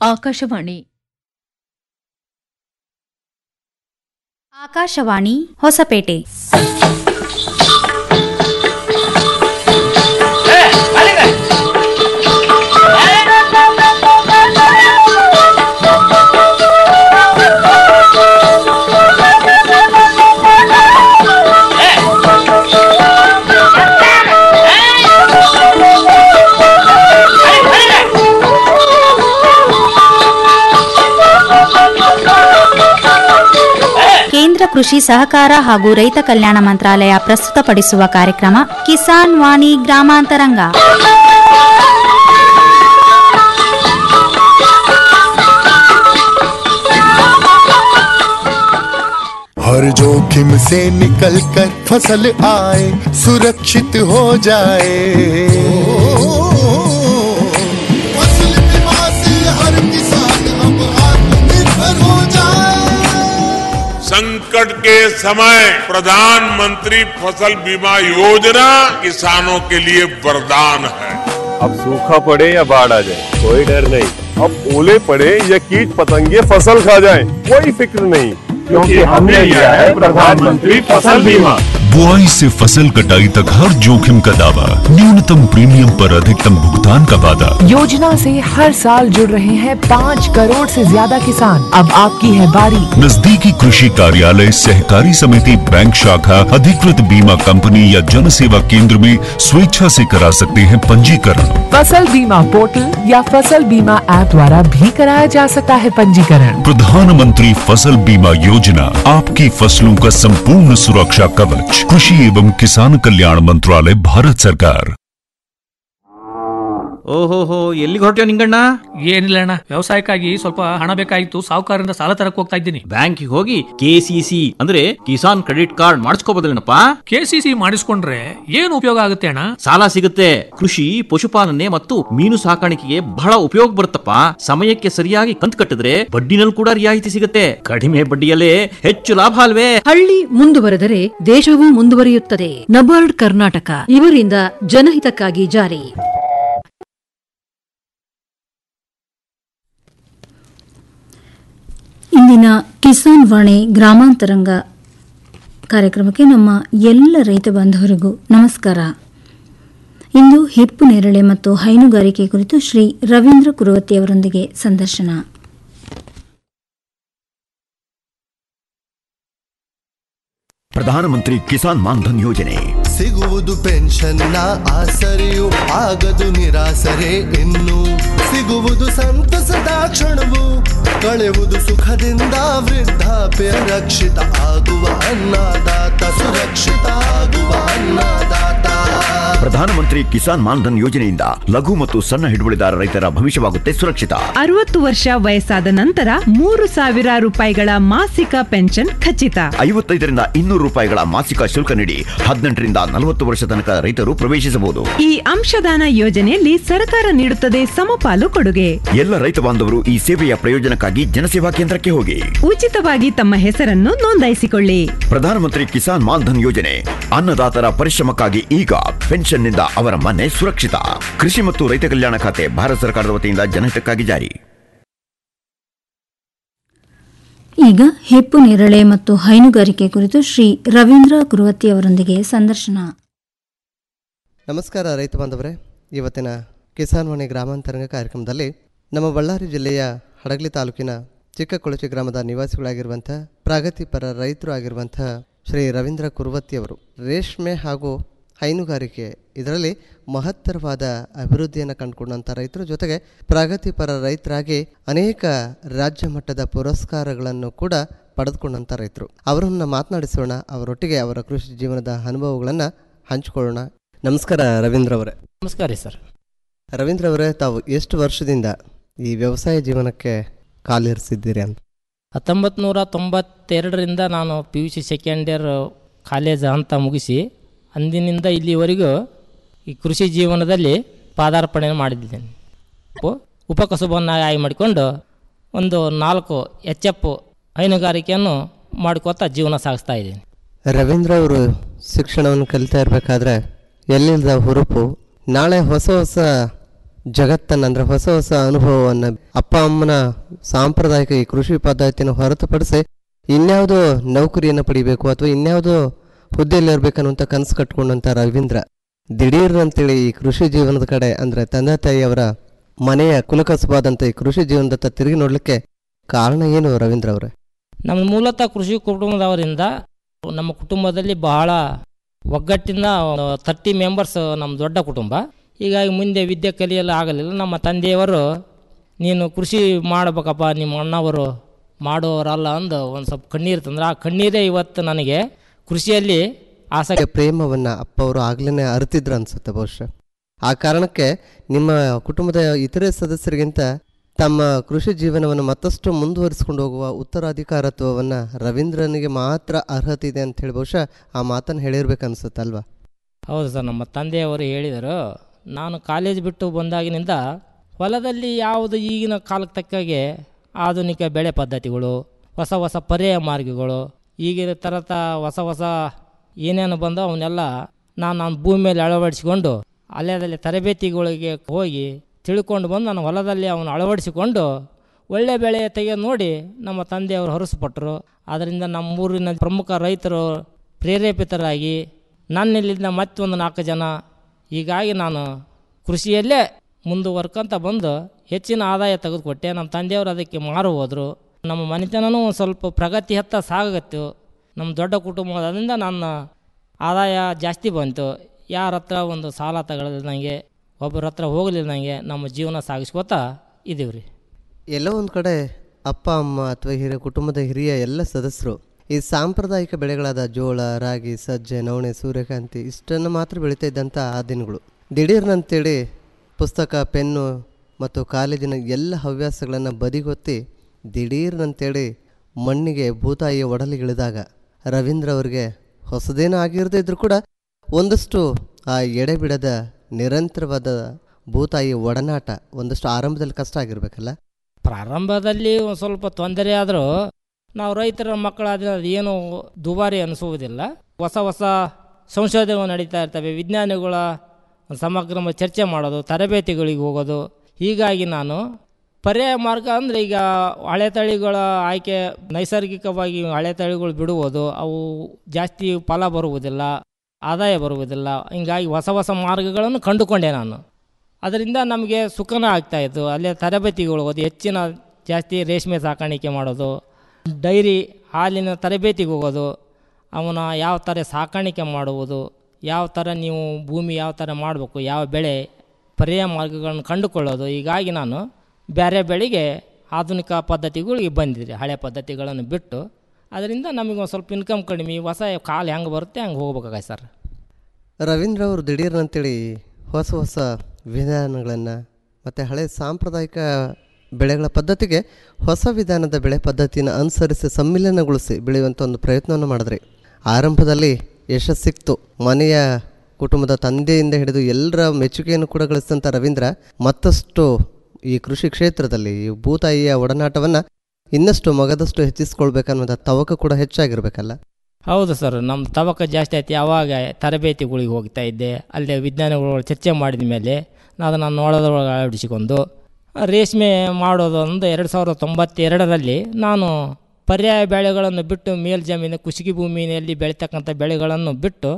ಆಕಾಶವಾಣಿ ಆಕಾಶವಾಣಿ ಹೊಸಪೇಟೆ ಕೇಂದ್ರ ಕೃಷಿ ಸಹಕಾರ ಹಾಗೂ ರೈತ ಕಲ್ಯಾಣ ಮಂತ್ರಾಲಯ ಪ್ರಸ್ತುತಪಡಿಸುವ ಕಾರ್ಯಕ್ರಮ ಕಿಸಾನ್ ವಾಣಿ ಗ್ರಾಮಾಂತರಂಗ हर जोखिम से निकल कर फसल आए सुरक्षित हो जाए फसल बीमा से हर किसान अब आत्मनिर्भर हो जाए संकट के समय प्रधानमंत्री फसल बीमा योजना किसानों के लिए वरदान है अब सूखा पड़े या बाढ़ आ जाए कोई डर नहीं अब ओले पड़े या कीट पतंगे फसल खा जाए कोई फिक्र नहीं क्योंकि हमने लिया है प्रधानमंत्री फसल बीमा बुआई से फसल कटाई तक हर जोखिम का दावा न्यूनतम प्रीमियम पर अधिकतम भुगतान का वादा योजना से हर साल जुड़ रहे हैं पाँच करोड़ से ज्यादा किसान अब आपकी है बारी नजदीकी कृषि कार्यालय सहकारी समिति बैंक शाखा अधिकृत बीमा कंपनी या जन सेवा केंद्र में स्वेच्छा से करा सकते हैं पंजीकरण फसल बीमा पोर्टल या फसल बीमा ऐप द्वारा भी कराया जा सकता है पंजीकरण प्रधानमंत्री फसल बीमा योजना आपकी फसलों का संपूर्ण सुरक्षा कवच कृषि एवं किसान कल्याण मंत्रालय भारत सरकार ಓಹೋಹೋ ಎಲ್ಲಿಗೆ ಹೊರಟ್ಯೋ ನಿಂಗಣ್ಣ ಏನಿಲ್ಲ ಅಣ್ಣ ವ್ಯವಸಾಯಕ್ಕಾಗಿ ಸ್ವಲ್ಪ ಹಣ ಬೇಕಾಗಿತ್ತು ಸಾಹುಕಾರರಿಂದ ಸಾಲ ತರಕ್ ಹೋಗ್ತಾ ಇದ್ದೀನಿ ಬ್ಯಾಂಕಿಗೆ ಹೋಗಿ ಕೆಸಿಸಿ ಅಂದ್ರೆ ಕಿಸಾನ್ ಕ್ರೆಡಿಟ್ ಕಾರ್ಡ್ ಮಾಡಿಸ್ಕೋಬೋದಲ್ಲೇನಪ್ಪ ಕೆಸಿಸಿ ಮಾಡಿಸ್ಕೊಂಡ್ರೆ ಏನು ಉಪಯೋಗ ಆಗುತ್ತೆ ಅಣ್ಣ ಸಾಲ ಸಿಗುತ್ತೆ ಕೃಷಿ ಪಶುಪಾಲನೆ ಮತ್ತು ಮೀನು ಸಾಕಾಣಿಕೆಗೆ ಬಹಳ ಉಪಯೋಗ ಬರುತ್ತಪ್ಪ ಸಮಯಕ್ಕೆ ಸರಿಯಾಗಿ ಕಂತು ಕಟ್ಟಿದ್ರೆ ಬಡ್ಡಿನಲ್ಲಿ ಕೂಡ ರಿಯಾಯಿತಿ ಸಿಗುತ್ತೆ ಕಡಿಮೆ ಬಡ್ಡಿಯಲ್ಲೇ ಹೆಚ್ಚು ಲಾಭ ಅಲ್ವೇ ಹಳ್ಳಿ ಮುಂದುವರೆದರೆ ದೇಶವೂ ಮುಂದುವರಿಯುತ್ತದೆ ನಬಾರ್ಡ್ ಕರ್ನಾಟಕ ಇವರಿಂದ ಜನಹಿತಕ್ಕಾಗಿ ಜಾರಿ ಇಂದಿನ ಕಿಸಾನ್ ವಾಣಿ ಗ್ರಾಮಾಂತರಂಗ ಕಾರ್ಯಕ್ರಮಕ್ಕೆ ನಮ್ಮ ಎಲ್ಲ ರೈತ ಬಾಂಧವರಿಗೂ ನಮಸ್ಕಾರ ಇಂದು ಹಿಪ್ಪು ನೇರಳೆ ಮತ್ತು ಹೈನುಗಾರಿಕೆ ಕುರಿತು ಶ್ರೀ ರವೀಂದ್ರ ಕುರುವತ್ತಿ ಅವರೊಂದಿಗೆ ಸಂದರ್ಶನ ಪ್ರಧಾನಮಂತ್ರಿ ಕಿಸಾನ್ ಮಾನ್ಧನ್ ಯೋಜನೆ ಸಿಗುವುದು ಪೆನ್ಷನ್ನ ಆಸರೆಯು ಆಗದು ನಿರಾಸರೆ ಇನ್ನು ಸಿಗುವುದು ಸಂತಸದ ಕ್ಷಣವು ಕಳೆಯುವುದು ಸುಖದಿಂದ ವೃದ್ಧಾಪ್ಯ ರಕ್ಷಿತ ಆಗುವ ಅನ್ನದಾತ ಸುರಕ್ಷಿತ ಆಗುವ ಅನ್ನದಾತ ಪ್ರಧಾನಮಂತ್ರಿ ಕಿಸಾನ್ ಮಾನ್ಧನ್ ಯೋಜನೆಯಿಂದ ಲಘು ಮತ್ತು ಸಣ್ಣ ಹಿಡುವಳಿದಾರ ರೈತರ ಭವಿಷ್ಯವಾಗುತ್ತೆ ಸುರಕ್ಷಿತ ಅರವತ್ತು ವರ್ಷ ವಯಸ್ಸಾದ ನಂತರ ಮೂರು ಸಾವಿರ ರೂಪಾಯಿಗಳ ಮಾಸಿಕ ಪೆನ್ಷನ್ ಖಚಿತ ಐವತ್ತೈದರಿಂದ ಇನ್ನೂರು ರೂಪಾಯಿಗಳ ಮಾಸಿಕ ಶುಲ್ಕ ನೀಡಿ ಹದಿನೆಂಟರಿಂದ ನಲವತ್ತು ವರ್ಷ ತನಕ ರೈತರು ಪ್ರವೇಶಿಸಬಹುದು ಈ ಅಂಶದಾನ ಯೋಜನೆಯಲ್ಲಿ ಸರ್ಕಾರ ನೀಡುತ್ತದೆ ಸಮಪಾಲು ಕೊಡುಗೆ ಎಲ್ಲ ರೈತ ಬಾಂಧವರು ಈ ಸೇವೆಯ ಪ್ರಯೋಜನಕ್ಕಾಗಿ ಜನಸೇವಾ ಕೇಂದ್ರಕ್ಕೆ ಹೋಗಿ ಉಚಿತವಾಗಿ ತಮ್ಮ ಹೆಸರನ್ನು ನೋಂದಾಯಿಸಿಕೊಳ್ಳಿ ಪ್ರಧಾನಮಂತ್ರಿ ಕಿಸಾನ್ ಮಾನ್ಧನ್ ಯೋಜನೆ ಅನ್ನದಾತರ ಪರಿಶ್ರಮಕ್ಕಾಗಿ ಈಗ ಪೆನ್ಷನ್ನಿಂದ ಅವರ ಮನೆ ಸುರಕ್ಷಿತ ಕೃಷಿ ಮತ್ತು ರೈತ ಕಲ್ಯಾಣ ಖಾತೆ ಭಾರತ ಸರ್ಕಾರದ ವತಿಯಿಂದ ಜನಹಿತಕ್ಕಾಗಿ ಜಾರಿ ಈಗ ಹೆಪ್ಪು ನೇರಳೆ ಮತ್ತು ಹೈನುಗಾರಿಕೆ ಕುರಿತು ಶ್ರೀ ರವೀಂದ್ರ ಕುರುವತ್ತಿ ಅವರೊಂದಿಗೆ ಸಂದರ್ಶನ ನಮಸ್ಕಾರ ರೈತ ಬಾಂಧವರೇ ಇವತ್ತಿನ ಕಿಸಾನ್ ವಾಣಿ ಗ್ರಾಮಾಂತರಂಗ ಕಾರ್ಯಕ್ರಮದಲ್ಲಿ ನಮ್ಮ ಬಳ್ಳಾರಿ ಜಿಲ್ಲೆಯ ಹಡಗಲಿ ತಾಲೂಕಿನ ಚಿಕ್ಕಕೊಳಚಿ ಗ್ರಾಮದ ನಿವಾಸಿಗಳಾಗಿರುವಂಥ ಪ್ರಗತಿಪರ ರೈತರು ಆಗಿರುವಂಥ ಶ್ರೀ ರವೀಂದ್ರ ಕುರುವತ್ತಿ ಅವರು ರೇಷ್ಮೆ ಹಾಗೂ ಹೈನುಗಾರಿಕೆ ಇದರಲ್ಲಿ ಮಹತ್ತರವಾದ ಅಭಿವೃದ್ಧಿಯನ್ನು ಕಂಡುಕೊಂಡಂಥ ರೈತರು ಜೊತೆಗೆ ಪ್ರಗತಿಪರ ರೈತರಾಗಿ ಅನೇಕ ರಾಜ್ಯ ಮಟ್ಟದ ಪುರಸ್ಕಾರಗಳನ್ನು ಕೂಡ ಪಡೆದುಕೊಂಡಂಥ ರೈತರು ಅವರನ್ನು ಮಾತನಾಡಿಸೋಣ ಅವರೊಟ್ಟಿಗೆ ಅವರ ಕೃಷಿ ಜೀವನದ ಅನುಭವಗಳನ್ನು ಹಂಚಿಕೊಳ್ಳೋಣ ನಮಸ್ಕಾರ ರವೀಂದ್ರ ಅವರೇ ನಮಸ್ಕಾರ ರೀ ಸರ್ ರವೀಂದ್ರ ಅವರೇ ತಾವು ಎಷ್ಟು ವರ್ಷದಿಂದ ಈ ವ್ಯವಸಾಯ ಜೀವನಕ್ಕೆ ಕಾಲಿರಿಸಿದ್ದೀರಿ ಅಂತ ಹತ್ತೊಂಬತ್ತು ನೂರ ತೊಂಬತ್ತೆರಡರಿಂದ ನಾನು P U C second year college ಹಂತ ಮುಗಿಸಿ ಅಂದಿನಿಂದ ಇಲ್ಲಿವರೆಗೂ ಈ ಕೃಷಿ ಜೀವನದಲ್ಲಿ ಪಾದಾರ್ಪಣೆ ಮಾಡಿದ್ದೇನೆ ಉಪ- ಉಪಕಸುಬನ್ನು ಆಯ್ಕೆ ಮಾಡಿಕೊಂಡು ಒಂದು ನಾಲ್ಕು ಎಚ್ ಎಫ್ ಹೈನುಗಾರಿಕೆಯನ್ನು ಮಾಡ್ಕೋತಾ ಜೀವನ ಸಾಗಿಸ್ತಾ ಇದ್ದೀನಿ ರವೀಂದ್ರ ಅವರು ಶಿಕ್ಷಣವನ್ನು ಕಲಿತಾ ಇರಬೇಕಾದ್ರೆ ಎಲ್ಲಿಲ್ಲದ ಹುರುಪು ನಾಳೆ ಹೊಸ ಹೊಸ ಜಗತ್ತನ್ನು ಅಂದರೆ ಹೊಸ ಹೊಸ ಅನುಭವವನ್ನು ಅಪ್ಪ ಅಮ್ಮನ ಸಾಂಪ್ರದಾಯಿಕ ಈ ಕೃಷಿ ಪದ್ಧತಿಯನ್ನು ಹೊರತುಪಡಿಸಿ ಇನ್ಯಾವುದೋ ನೌಕರಿಯನ್ನು ಪಡಿಬೇಕು ಅಥವಾ ಇನ್ಯಾವುದೋ ಹುದ್ದೆಯಲ್ಲಿ ಇರಬೇಕನ್ನುವಂಥ ಕನಸು ಕಟ್ಕೊಂಡಂಥ ರವೀಂದ್ರ ದಿಢೀರ್ ಅಂತೇಳಿ ಈ ಕೃಷಿ ಜೀವನದ ಕಡೆ ಅಂದರೆ ತಂದೆ ತಾಯಿಯವರ ಮನೆಯ ಕುಲಕಸಬಾದಂಥ ಈ ಕೃಷಿ ಜೀವನದತ್ತ ತಿರುಗಿ ನೋಡಲಿಕ್ಕೆ ಕಾರಣ ಏನು ರವೀಂದ್ರ ಅವರೇ ನಮ್ಮ ಮೂಲತಃ ಕೃಷಿ ಕುಟುಂಬದವರಿಂದ ನಮ್ಮ ಕುಟುಂಬದಲ್ಲಿ ಬಹಳ ಒಗ್ಗಟ್ಟಿನ ತರ್ಟಿ ಮೆಂಬರ್ಸ್ ನಮ್ಮ ದೊಡ್ಡ ಕುಟುಂಬ ಹೀಗಾಗಿ ಮುಂದೆ ವಿದ್ಯೆ ಕಲಿಯಲು ಆಗಲಿಲ್ಲ ನಮ್ಮ ತಂದೆಯವರು ನೀನು ಕೃಷಿ ಮಾಡಬೇಕಪ್ಪ ನಿಮ್ಮ ಅಣ್ಣವರು ಮಾಡೋರಲ್ಲ ಅಂದು ಒಂದು ಸ್ವಲ್ಪ ಕಣ್ಣೀರು ತಂದ್ರೆ ಆ ಕಣ್ಣೀರೇ ಇವತ್ತು ನನಗೆ ಕೃಷಿಯಲ್ಲಿ ಆಸಕ್ತಿ ಪ್ರೇಮವನ್ನು ಅಪ್ಪ ಅವರು ಆಗ್ಲೇ ಅರಿತಿದ್ರು ಅನ್ಸುತ್ತೆ ಬಹುಶಃ ಆ ಕಾರಣಕ್ಕೆ ನಿಮ್ಮ ಕುಟುಂಬದ ಇತರೆ ಸದಸ್ಯರಿಗಿಂತ ತಮ್ಮ ಕೃಷಿ ಜೀವನವನ್ನು ಮತ್ತಷ್ಟು ಮುಂದುವರಿಸಿಕೊಂಡು ಹೋಗುವ ಉತ್ತರಾಧಿಕಾರತ್ವವನ್ನು ರವೀಂದ್ರನಿಗೆ ಮಾತ್ರ ಅರ್ಹತೆ ಇದೆ ಅಂತ ಹೇಳಿ ಬಹುಶಃ ಆ ಮಾತನ್ನು ಹೇಳಿರ್ಬೇಕನ್ಸುತ್ತೆ ಅಲ್ವಾ ಹೌದು ಸರ್ ನಮ್ಮ ತಂದೆಯವರು ಹೇಳಿದರು ನಾನು ಕಾಲೇಜ್ ಬಿಟ್ಟು ಬಂದಾಗಿನಿಂದ ಹೊಲದಲ್ಲಿ ಯಾವುದು ಈಗಿನ ಕಾಲಕ್ಕೆ ತಕ್ಕಾಗೆ ಆಧುನಿಕ ಬೆಳೆ ಪದ್ಧತಿಗಳು ಹೊಸ ಹೊಸ ಪರ್ಯಾಯ ಮಾರ್ಗಗಳು ಈಗಿನ ಥರದ ಹೊಸ ಹೊಸ ಏನೇನು ಬಂದೋ ಅವನ್ನೆಲ್ಲ ನಾನು ನನ್ನ ಭೂಮಿ ಮೇಲೆ ಅಳವಡಿಸಿಕೊಂಡು ಅಲ್ಲೇದಲ್ಲಿ ತರಬೇತಿಗಳಿಗೆ ಹೋಗಿ ತಿಳ್ಕೊಂಡು ಬಂದು ನಾನು ಹೊಲದಲ್ಲಿ ಅವನು ಅಳವಡಿಸಿಕೊಂಡು ಒಳ್ಳೆ ಬೆಳೆ ತೆಗೆದು ನೋಡಿ ನಮ್ಮ ತಂದೆಯವರು ಹೊರಸಪಟ್ಟರು ಅದರಿಂದ ನಮ್ಮೂರಿನ ಪ್ರಮುಖ ರೈತರು ಪ್ರೇರೇಪಿತರಾಗಿ ನನ್ನಿಲ್ಲಿಂದ ಮತ್ತೊಂದು ನಾಲ್ಕು ಜನ ಹೀಗಾಗಿ ನಾನು ಕೃಷಿಯಲ್ಲೇ ಮುಂದುವರ್ಕೊಂತ ಬಂದು ಹೆಚ್ಚಿನ ಆದಾಯ ತೆಗೆದುಕೊಟ್ಟೆ ನಮ್ಮ ತಂದೆಯವರು ಅದಕ್ಕೆ ಮಾರು ಹೋದರು ನಮ್ಮ ಮನೆತನನೂ ಒಂದು ಸ್ವಲ್ಪ ಪ್ರಗತಿ ಹತ್ತ ಸಾಗತ್ತು ನಮ್ಮ ದೊಡ್ಡ ಕುಟುಂಬದಿಂದ ನನ್ನ ಆದಾಯ ಜಾಸ್ತಿ ಬಂತು ಯಾರ ಹತ್ರ ಒಂದು ಸಾಲ ತಗೊಳ್ಳಿಲ್ದಂಗೆ ಒಬ್ಬರ ಹತ್ರ ಹೋಗಲಿಲ್ದಂಗೆ ನಮ್ಮ ಜೀವನ ಸಾಗಿಸ್ಕೋತಾ ಇದ್ದೀವಿ ರೀ ಎಲ್ಲೋ ಒಂದು ಕಡೆ ಅಪ್ಪ ಅಮ್ಮ ಅಥವಾ ಹಿರಿಯ ಕುಟುಂಬದ ಹಿರಿಯ ಎಲ್ಲ ಸದಸ್ಯರು ಈ ಸಾಂಪ್ರದಾಯಿಕ ಬೆಳೆಗಳಾದ ಜೋಳ ರಾಗಿ ಸಜ್ಜೆ ನವಣೆ ಸೂರ್ಯಕಾಂತಿ ಇಷ್ಟನ್ನು ಮಾತ್ರ ಬೆಳೀತಾ ಇದ್ದಂಥ ಆ ದಿನಗಳು ದಿಢೀರ್ನಂತೇಳಿ ಪುಸ್ತಕ ಪೆನ್ನು ಮತ್ತು ಕಾಲೇಜಿನ ಎಲ್ಲ ಹವ್ಯಾಸಗಳನ್ನು ಬದಿಗೊತ್ತಿ ದಿಢೀರ್ನಂತೇಳಿ ಮಣ್ಣಿಗೆ ಭೂತಾಯಿಯ ಒಡಲಿಗಿಳಿದಾಗ ರವೀಂದ್ರ ಅವರಿಗೆ ಹೊಸದೇನೂ ಆಗಿರದೇ ಇದ್ರೂ ಕೂಡ ಒಂದಷ್ಟು ಆ ಎಡೆಬಿಡದ ನಿರಂತರವಾದ ಭೂತಾಯಿ ಒಡನಾಟ ಒಂದಷ್ಟು ಆರಂಭದಲ್ಲಿ ಕಷ್ಟ ಆಗಿರ್ಬೇಕಲ್ಲ ಪ್ರಾರಂಭದಲ್ಲಿ ಒಂದು ಸ್ವಲ್ಪ ತೊಂದರೆ ಆದರೂ ನಾವು ರೈತರ ಮಕ್ಕಳಾದ್ರೆ ಅದು ಏನು ದುಬಾರಿ ಅನಿಸುವುದಿಲ್ಲ ಹೊಸ ಹೊಸ ಸಂಶೋಧನೆ ನಡೀತಾ ಇರ್ತವೆ ವಿಜ್ಞಾನಿಗಳ ಸಮಗ್ರ ಚರ್ಚೆ ಮಾಡೋದು ತರಬೇತಿಗಳಿಗೆ ಹೋಗೋದು ಹೀಗಾಗಿ ನಾನು ಪರ್ಯಾಯ ಮಾರ್ಗ ಅಂದರೆ ಈಗ ಹಳೆ ತಳಿಗಳ ಆಯ್ಕೆ ನೈಸರ್ಗಿಕವಾಗಿ ಹಳೆ ತಳಿಗಳು ಬಿಡುವುದು ಅವು ಜಾಸ್ತಿ ಫಲ ಬರುವುದಿಲ್ಲ ಆದಾಯ ಬರುವುದಿಲ್ಲ ಹಿಂಗಾಗಿ ಹೊಸ ಹೊಸ ಮಾರ್ಗಗಳನ್ನು ಕಂಡುಕೊಂಡೆ ನಾನು ಅದರಿಂದ ನಮಗೆ ಸುಖನ ಆಗ್ತಾಯಿತ್ತು ಅಲ್ಲೇ ತರಬೇತಿಗಳು ಹೋಗೋದು ಹೆಚ್ಚಿನ ಜಾಸ್ತಿ ರೇಷ್ಮೆ ಸಾಕಾಣಿಕೆ ಮಾಡೋದು ಡೈರಿ ಹಾಲಿನ ತರಬೇತಿಗೆ ಹೋಗೋದು ಅವನ ಯಾವ ಥರ ಸಾಕಾಣಿಕೆ ಮಾಡುವುದು ಯಾವ ಥರ ನೀವು ಭೂಮಿ ಯಾವ ಥರ ಮಾಡಬೇಕು ಯಾವ ಬೆಳೆ ಪರ್ಯಾಯ ಮಾರ್ಗಗಳನ್ನು ಕಂಡುಕೊಳ್ಳೋದು ಹೀಗಾಗಿ ನಾನು ಬೇರೆ ಬೆಳೆಗೆ ಆಧುನಿಕ ಪದ್ಧತಿಗಳಿಗೆ ಬಂದಿದೆ ಹಳೆ ಪದ್ಧತಿಗಳನ್ನು ಬಿಟ್ಟು ಅದರಿಂದ ನಮಗೆ ಒಂದು ಸ್ವಲ್ಪ ಇನ್ಕಮ್ ಕಡಿಮೆ ಹೊಸ ಕಾಲು ಹೆಂಗೆ ಬರುತ್ತೆ ಹಂಗೆ ಹೋಗ್ಬೇಕಾಗತ್ತೆ ಸರ್ ರವೀಂದ್ರ ಅವರು ದಿಢೀರ್ನಂತೇಳಿ ಹೊಸ ಹೊಸ ವಿಧಾನಗಳನ್ನು ಮತ್ತು ಹಳೆ ಸಾಂಪ್ರದಾಯಿಕ ಬೆಳೆಗಳ ಪದ್ಧತಿಗೆ ಹೊಸ ವಿಧಾನದ ಬೆಳೆ ಪದ್ಧತಿಯನ್ನು ಅನುಸರಿಸಿ ಸಮ್ಮಿಲನಗೊಳಿಸಿ ಬೆಳೆಯುವಂಥ ಒಂದು ಪ್ರಯತ್ನವನ್ನು ಮಾಡಿದ್ರಿ ಆರಂಭದಲ್ಲಿ ಯಶಸ್ಸು ಸಿಕ್ತು ಮನೆಯ ಕುಟುಂಬದ ತಂದೆಯಿಂದ ಹಿಡಿದು ಎಲ್ಲರ ಮೆಚ್ಚುಗೆಯನ್ನು ಕೂಡ ಗಳಿಸಿದಂಥ ರವೀಂದ್ರ ಮತ್ತಷ್ಟು ಈ ಕೃಷಿ ಕ್ಷೇತ್ರದಲ್ಲಿ ಈ ಭೂತಾಯಿಯ ಒಡನಾಟವನ್ನು ಇನ್ನಷ್ಟು ಮಗದಷ್ಟು ಹೆಚ್ಚಿಸ್ಕೊಳ್ಬೇಕನ್ನೋದ ತವಕ ಕೂಡ ಹೆಚ್ಚಾಗಿರ್ಬೇಕಲ್ಲ ಹೌದು ಸರ್ ನಮ್ಮ ತವಕ ಜಾಸ್ತಿ ಆಯ್ತು ಯಾವಾಗ ತರಬೇತಿಗಳಿಗೆ ಹೋಗ್ತಾ ಇದ್ದೆ ಅಲ್ಲೇ ವಿಜ್ಞಾನಿಗಳು ಚರ್ಚೆ ಮಾಡಿದ ಮೇಲೆ ಅದನ್ನು ನೋಡೋದ್ರೊಳಗೆ ಅಳವಡಿಸಿಕೊಂಡು ರೇಷ್ಮೆ ಮಾಡೋದು ಒಂದು ಎರಡು ಸಾವಿರದ ತೊಂಬತ್ತೆರಡರಲ್ಲಿ ನಾನು ಪರ್ಯಾಯ ಬೆಳೆಗಳನ್ನು ಬಿಟ್ಟು ಮೇಲ್ಜಮೀನು ಕುಸಿಗೆ ಭೂಮಿಯಲ್ಲಿ ಬೆಳೀತಕ್ಕಂಥ ಬೆಳೆಗಳನ್ನು ಬಿಟ್ಟು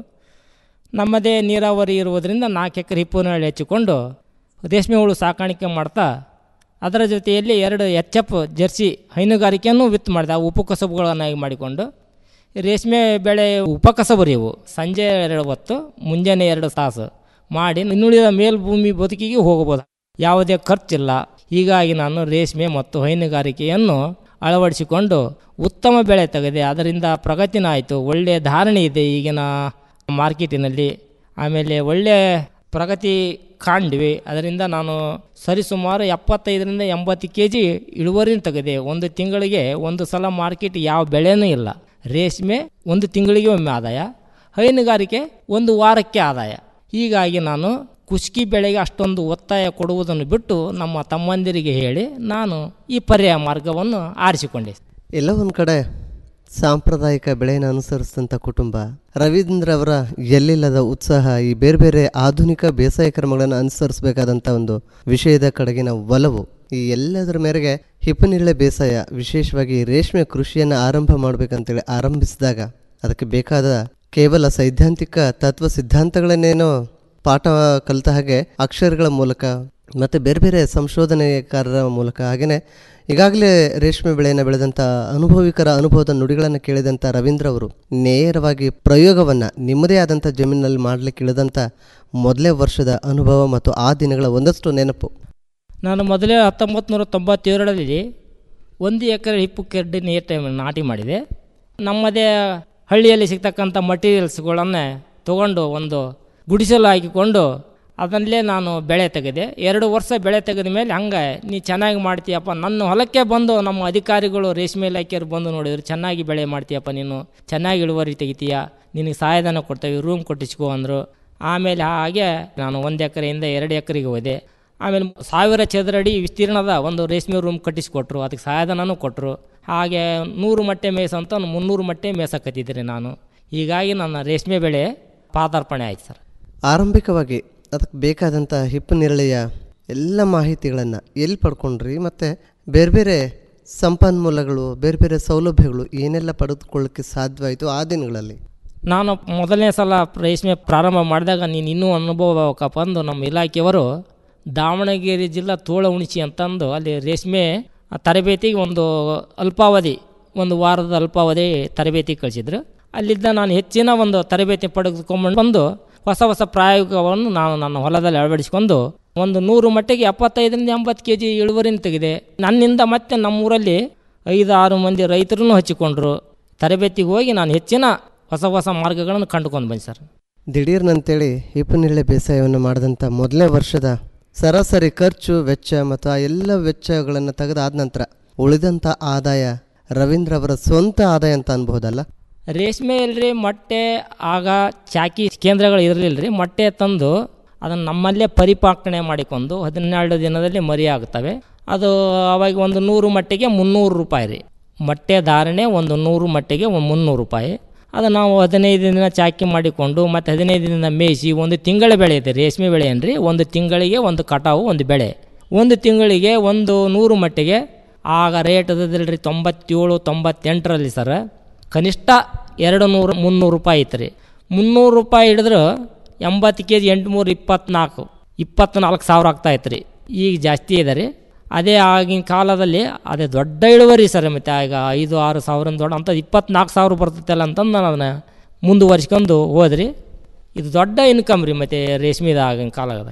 ನಮ್ಮದೇ ನೀರಾವರಿ ಇರುವುದರಿಂದ ನಾಲ್ಕು ಎಕರೆ ಹಿಪ್ಪುನಲ್ಲಿ ಹೆಚ್ಚಿಕೊಂಡು ರೇಷ್ಮೆ ಹುಳು ಸಾಕಾಣಿಕೆ ಮಾಡ್ತಾ ಅದರ ಜೊತೆಯಲ್ಲಿ ಎರಡು ಎಚ್ ಎಫ್ ಜರ್ಸಿ ಹೈನುಗಾರಿಕೆಯನ್ನು ವಿತ್ ಮಾಡಿದೆ ಆ ಉಪಕಸಬುಗಳನ್ನಾಗಿ ಮಾಡಿಕೊಂಡು ರೇಷ್ಮೆ ಬೆಳೆ ಉಪಕಸಬು ಇವು ಸಂಜೆ ಎರಡು ಹೊತ್ತು ಮುಂಜಾನೆ ಎರಡು ತಾಸು ಮಾಡಿ ಇನ್ನುಳಿದ ಮೇಲ್ಭೂಮಿ ಬದುಕಿಗೆ ಹೋಗಬಹುದು ಯಾವುದೇ ಖರ್ಚಿಲ್ಲ ಹೀಗಾಗಿ ನಾನು ರೇಷ್ಮೆ ಮತ್ತು ಹೈನುಗಾರಿಕೆಯನ್ನು ಅಳವಡಿಸಿಕೊಂಡು ಉತ್ತಮ ಬೆಳೆ ತೆಗೆದೆ ಅದರಿಂದ ಪ್ರಗತಿನ ಆಯಿತು ಒಳ್ಳೆಯ ಧಾರಣೆ ಇದೆ ಈಗಿನ ಮಾರ್ಕೆಟಿನಲ್ಲಿ ಆಮೇಲೆ ಒಳ್ಳೆಯ ಪ್ರಗತಿ ಕಾಣ್ವಿ ಅದರಿಂದ ನಾನು ಸರಿಸುಮಾರು ಎಪ್ಪತ್ತೈದರಿಂದ ಎಂಬತ್ತು ಕೆ ಜಿ ಇಳುವರಿನ ತೆಗೆದೆ ಒಂದು ತಿಂಗಳಿಗೆ ಒಂದು ಸಲ ಮಾರ್ಕೆಟ್ ಯಾವ ಬೆಳೆನೂ ಇಲ್ಲ ರೇಷ್ಮೆ ಒಂದು ತಿಂಗಳಿಗೆ ಒಮ್ಮೆ ಆದಾಯ ಹೈನುಗಾರಿಕೆ ಒಂದು ವಾರಕ್ಕೆ ಆದಾಯ ಹೀಗಾಗಿ ನಾನು ಕುಷ್ಕಿ ಬೆಳೆಗೆ ಅಷ್ಟೊಂದು ಒತ್ತಾಯ ಕೊಡುವುದನ್ನು ಬಿಟ್ಟು ನಮ್ಮ ತಮ್ಮಂದಿರಿಗೆ ಹೇಳಿ ನಾನು ಈ ಪರ್ಯಾಯ ಮಾರ್ಗವನ್ನು ಆರಿಸಿಕೊಂಡೆ ಎಲ್ಲ ಒಂದು ಕಡೆ ಸಾಂಪ್ರದಾಯಿಕ ಬೆಳೆಯನ್ನು ಅನುಸರಿಸಿದಂಥ ಕುಟುಂಬ ರವೀಂದ್ರ ಅವರ ಎಲ್ಲಿಲ್ಲದ ಉತ್ಸಾಹ ಈ ಬೇರೆ ಬೇರೆ ಆಧುನಿಕ ಬೇಸಾಯ ಕ್ರಮಗಳನ್ನು ಅನುಸರಿಸಬೇಕಾದಂಥ ಒಂದು ವಿಷಯದ ಕಡೆಗಿನ ಒಲವು ಈ ಎಲ್ಲದರ ಮೇರೆಗೆ ಹಿಪ್ಪನಿರಳೆ ಬೇಸಾಯ ವಿಶೇಷವಾಗಿ ರೇಷ್ಮೆ ಕೃಷಿಯನ್ನು ಆರಂಭ ಮಾಡಬೇಕಂತೇಳಿ ಆರಂಭಿಸಿದಾಗ ಅದಕ್ಕೆ ಬೇಕಾದ ಕೇವಲ ಸೈದ್ಧಾಂತಿಕ ತತ್ವ ಸಿದ್ಧಾಂತಗಳನ್ನೇನೋ ಪಾಠ ಕಲಿತ ಹಾಗೆ ಅಕ್ಷರಗಳ ಮೂಲಕ ಮತ್ತು ಬೇರೆ ಬೇರೆ ಸಂಶೋಧನೆಕಾರರ ಮೂಲಕ ಹಾಗೆಯೇ ಈಗಾಗಲೇ ರೇಷ್ಮೆ ಬೆಳೆಯನ್ನು ಬೆಳೆದಂಥ ಅನುಭವಿಕರ ಅನುಭವದ ನುಡಿಗಳನ್ನು ಕೇಳಿದಂಥ ರವೀಂದ್ರ ಅವರು ನೇರವಾಗಿ ಪ್ರಯೋಗವನ್ನು ನಿಮ್ಮದೇ ಆದಂಥ ಜಮೀನಿನಲ್ಲಿ ಮಾಡಲಿಕ್ಕೆ ಇಳಿದಂಥ ಮೊದಲೇ ವರ್ಷದ ಅನುಭವ ಮತ್ತು ಆ ದಿನಗಳ ಒಂದಷ್ಟು ನೆನಪು ನಾನು ಮೊದಲೇ ಹತ್ತೊಂಬತ್ತು ನೂರ ತೊಂಬತ್ತೇಳರಲ್ಲಿ ಒಂದು ಎಕರೆ ಹಿಪ್ಪು ಕೆಡ್ಡಿ ನೀರು ಟೈಮ್ ನಾಟಿ ಮಾಡಿದೆ ನಮ್ಮದೇ ಹಳ್ಳಿಯಲ್ಲಿ ಸಿಗ್ತಕ್ಕಂಥ ಮಟೀರಿಯಲ್ಸ್ಗಳನ್ನೇ ತಗೊಂಡು ಒಂದು ಗುಡಿಸಲು ಹಾಕಿಕೊಂಡು ಅದರಲ್ಲೇ ನಾನು ಬೆಳೆ ತೆಗೆದೆ ಎರಡು ವರ್ಷ ಬೆಳೆ ತೆಗೆದ ಮೇಲೆ ಹಂಗೆ ನೀ ಚೆನ್ನಾಗಿ ಮಾಡ್ತೀಯಪ್ಪ ನನ್ನ ಹೊಲಕ್ಕೆ ಬಂದು ನಮ್ಮ ಅಧಿಕಾರಿಗಳು ರೇಷ್ಮೆ ಇಲಾಖೆಯವ್ರು ಬಂದು ನೋಡಿದ್ರು ಚೆನ್ನಾಗಿ ಬೆಳೆ ಮಾಡ್ತೀಯಪ್ಪ ನೀನು ಚೆನ್ನಾಗಿ ಇಳುವರಿ ತೆಗಿತೀಯ ನಿನಗೆ ಸಹಾಯಧನ ಕೊಡ್ತೇವೆ ರೂಮ್ ಕೊಟ್ಟಿಸ್ಕೊ ಅಂದರು ಆಮೇಲೆ ಹಾಗೆ ನಾನು ಒಂದು ಎಕರೆಯಿಂದ ಎರಡು ಎಕರೆಗೆ ಹೋದೆ ಆಮೇಲೆ ಸಾವಿರ ಚದರಡಿ ವಿಸ್ತೀರ್ಣದ ಒಂದು ರೇಷ್ಮೆ ರೂಮ್ ಕಟ್ಟಿಸಿಕೊಟ್ರು ಅದಕ್ಕೆ ಸಹಾಯಧನನೂ ಕೊಟ್ಟರು ಹಾಗೆ ನೂರು ಮಟ್ಟೆ ಮೇಸ ಅಂತ ಒಂದು ಮುನ್ನೂರು ಮಟ್ಟೆ ಮೇಸಕತ್ತಿದ್ದೆ ನಾನು ಹೀಗಾಗಿ ನನ್ನ ರೇಷ್ಮೆ ಬೆಳೆ ಪಾದಾರ್ಪಣೆ ಆಯ್ತು ಸರ್ ಆರಂಭಿಕವಾಗಿ ಅದಕ್ಕೆ ಬೇಕಾದಂಥ ಹಿಪ್ಪು ನೇರಳೆಯ ಎಲ್ಲ ಮಾಹಿತಿಗಳನ್ನು ಎಲ್ಲಿ ಪಡ್ಕೊಂಡ್ರಿ ಮತ್ತು ಬೇರೆ ಬೇರೆ ಸಂಪನ್ಮೂಲಗಳು ಬೇರೆ ಬೇರೆ ಸೌಲಭ್ಯಗಳು ಏನೆಲ್ಲ ಪಡೆದುಕೊಳ್ಳಕ್ಕೆ ಸಾಧ್ಯವಾಯಿತು ಆ ದಿನಗಳಲ್ಲಿ ನಾನು ಮೊದಲನೇ ಸಲ ರೇಷ್ಮೆ ಪ್ರಾರಂಭ ಮಾಡಿದಾಗ ನೀನು ಇನ್ನೂ ಅನುಭವಬೇಕಪ್ಪ ಅಂದು ನಮ್ಮ ಇಲಾಖೆಯವರು ದಾವಣಗೆರೆ ಜಿಲ್ಲಾ ತೋಳ ಉಣಿಸಿ ಅಂತಂದು ಅಲ್ಲಿ ರೇಷ್ಮೆ ತರಬೇತಿಗೆ ಒಂದು ಅಲ್ಪಾವಧಿ ಒಂದು ವಾರದ ಅಲ್ಪಾವಧಿ ತರಬೇತಿ ಕಳಿಸಿದ್ರು ಅಲ್ಲಿದ್ದ ನಾನು ಹೆಚ್ಚಿನ ಒಂದು ತರಬೇತಿ ಪಡೆದುಕೊಂಡು ಬಂದು ಹೊಸ ಹೊಸ ಪ್ರಾಯೋಗವನ್ನು ನಾನು ನನ್ನ ಹೊಲದಲ್ಲಿ ಅಳವಡಿಸಿಕೊಂಡು ಒಂದು ನೂರು ಮಟ್ಟಿಗೆ ಎಪ್ಪತ್ತೈದರಿಂದ ಎಂಬತ್ತು ಕೆ ಜಿ ಇಳುವರಿನ ತೆಗೆದೆ ನನ್ನಿಂದ ಮತ್ತೆ ನಮ್ಮೂರಲ್ಲಿ ಐದು ಆರು ಮಂದಿ ರೈತರನ್ನು ಹಚ್ಚಿಕೊಂಡ್ರು ತರಬೇತಿಗೆ ಹೋಗಿ ನಾನು ಹೆಚ್ಚಿನ ಹೊಸ ಹೊಸ ಮಾರ್ಗಗಳನ್ನು ಕಂಡುಕೊಂಡು ಬಂದೆ ಸರ್ ದಿಢೀರ್ನಂತೇಳಿ ಹಿಪ್ಪನೇರಳೆ ಬೇಸಾಯವನ್ನು ಮಾಡಿದಂಥ ಮೊದಲನೇ ವರ್ಷದ ಸರಾಸರಿ ಖರ್ಚು ವೆಚ್ಚ ಮತ್ತು ಆ ಎಲ್ಲ ವೆಚ್ಚಗಳನ್ನು ತೆಗೆದಾದ ನಂತರ ಉಳಿದಂಥ ಆದಾಯ ರವೀಂದ್ರ ಅವರ ಸ್ವಂತ ಆದಾಯ ಅಂತ ಅನ್ಬಹುದಲ್ಲ ರೇಷ್ಮೆ ಇಲ್ರಿ ಮೊಟ್ಟೆ ಆಗ ಚಾಕಿ ಕೇಂದ್ರಗಳು ಇರಲಿಲ್ಲ ರೀ ಮೊಟ್ಟೆ ತಂದು ಅದನ್ನು ನಮ್ಮಲ್ಲೇ ಪರಿಪಾಕಣೆ ಮಾಡಿಕೊಂಡು ಹದಿನೆರಡು ದಿನದಲ್ಲಿ ಮರಿ ಆಗ್ತವೆ ಅದು ಅವಾಗ ಒಂದು ನೂರು ಮಟ್ಟಿಗೆ ಮುನ್ನೂರು ರೂಪಾಯಿ ರೀ ಮೊಟ್ಟೆ ಧಾರಣೆ ಒಂದು ನೂರು ಮಟ್ಟಿಗೆ ಒಂದು ಮುನ್ನೂರು ರೂಪಾಯಿ ಅದು ನಾವು ಹದಿನೈದು ದಿನ ಚಾಕಿ ಮಾಡಿಕೊಂಡು ಮತ್ತು ಹದಿನೈದು ದಿನ ಮೇಯಿಸಿ ಒಂದು ತಿಂಗಳ ಬೆಳೆ ಇದೆ ರೇಷ್ಮೆ ಬೆಳೆ ಏನ್ರಿ ಒಂದು ತಿಂಗಳಿಗೆ ಒಂದು ಕಟಾವು ಒಂದು ಬೆಳೆ ಒಂದು ತಿಂಗಳಿಗೆ ಒಂದು ನೂರು ಮಟ್ಟಿಗೆ ಆಗ ರೇಟ್ ಅದಲ್ರಿ ತೊಂಬತ್ತೇಳು ತೊಂಬತ್ತೆಂಟರಲ್ಲಿ ಸರ್ ಕನಿಷ್ಠ ಎರಡು ನೂರು ಮುನ್ನೂರು ರೂಪಾಯಿ ಐತೆ ರೀ ಮುನ್ನೂರು ರೂಪಾಯಿ ಹಿಡಿದ್ರೆ ಎಂಬತ್ತು ಕೆ ಜಿ ಎಂಟುನೂರು ಇಪ್ಪತ್ನಾಲ್ಕು ಇಪ್ಪತ್ನಾಲ್ಕು ಸಾವಿರ ಆಗ್ತಾ ಇತ್ತು ರೀ ಈಗ ಜಾಸ್ತಿ ಇದೆ ರೀ ಅದೇ ಆಗಿನ ಕಾಲದಲ್ಲಿ ಅದೇ ದೊಡ್ಡ ಇಳುವರಿ ಸರ್ ಮತ್ತು ಈಗ ಐದು ಆರು ಸಾವಿರ ದೊಡ್ಡ ಅಂತ ಇಪ್ಪತ್ನಾಲ್ಕು ಸಾವಿರ ಬರ್ತೈತಲ್ಲ ಅಂತಂದು ನಾನು ಅದನ್ನು ಮುಂದುವರ್ಸ್ಕೊಂಡು ಹೋದ್ರಿ ಇದು ದೊಡ್ಡ ಇನ್ಕಮ್ ರೀ ಮತ್ತು ರೇಷ್ಮೆದ ಆಗಿನ ಕಾಲದಾಗ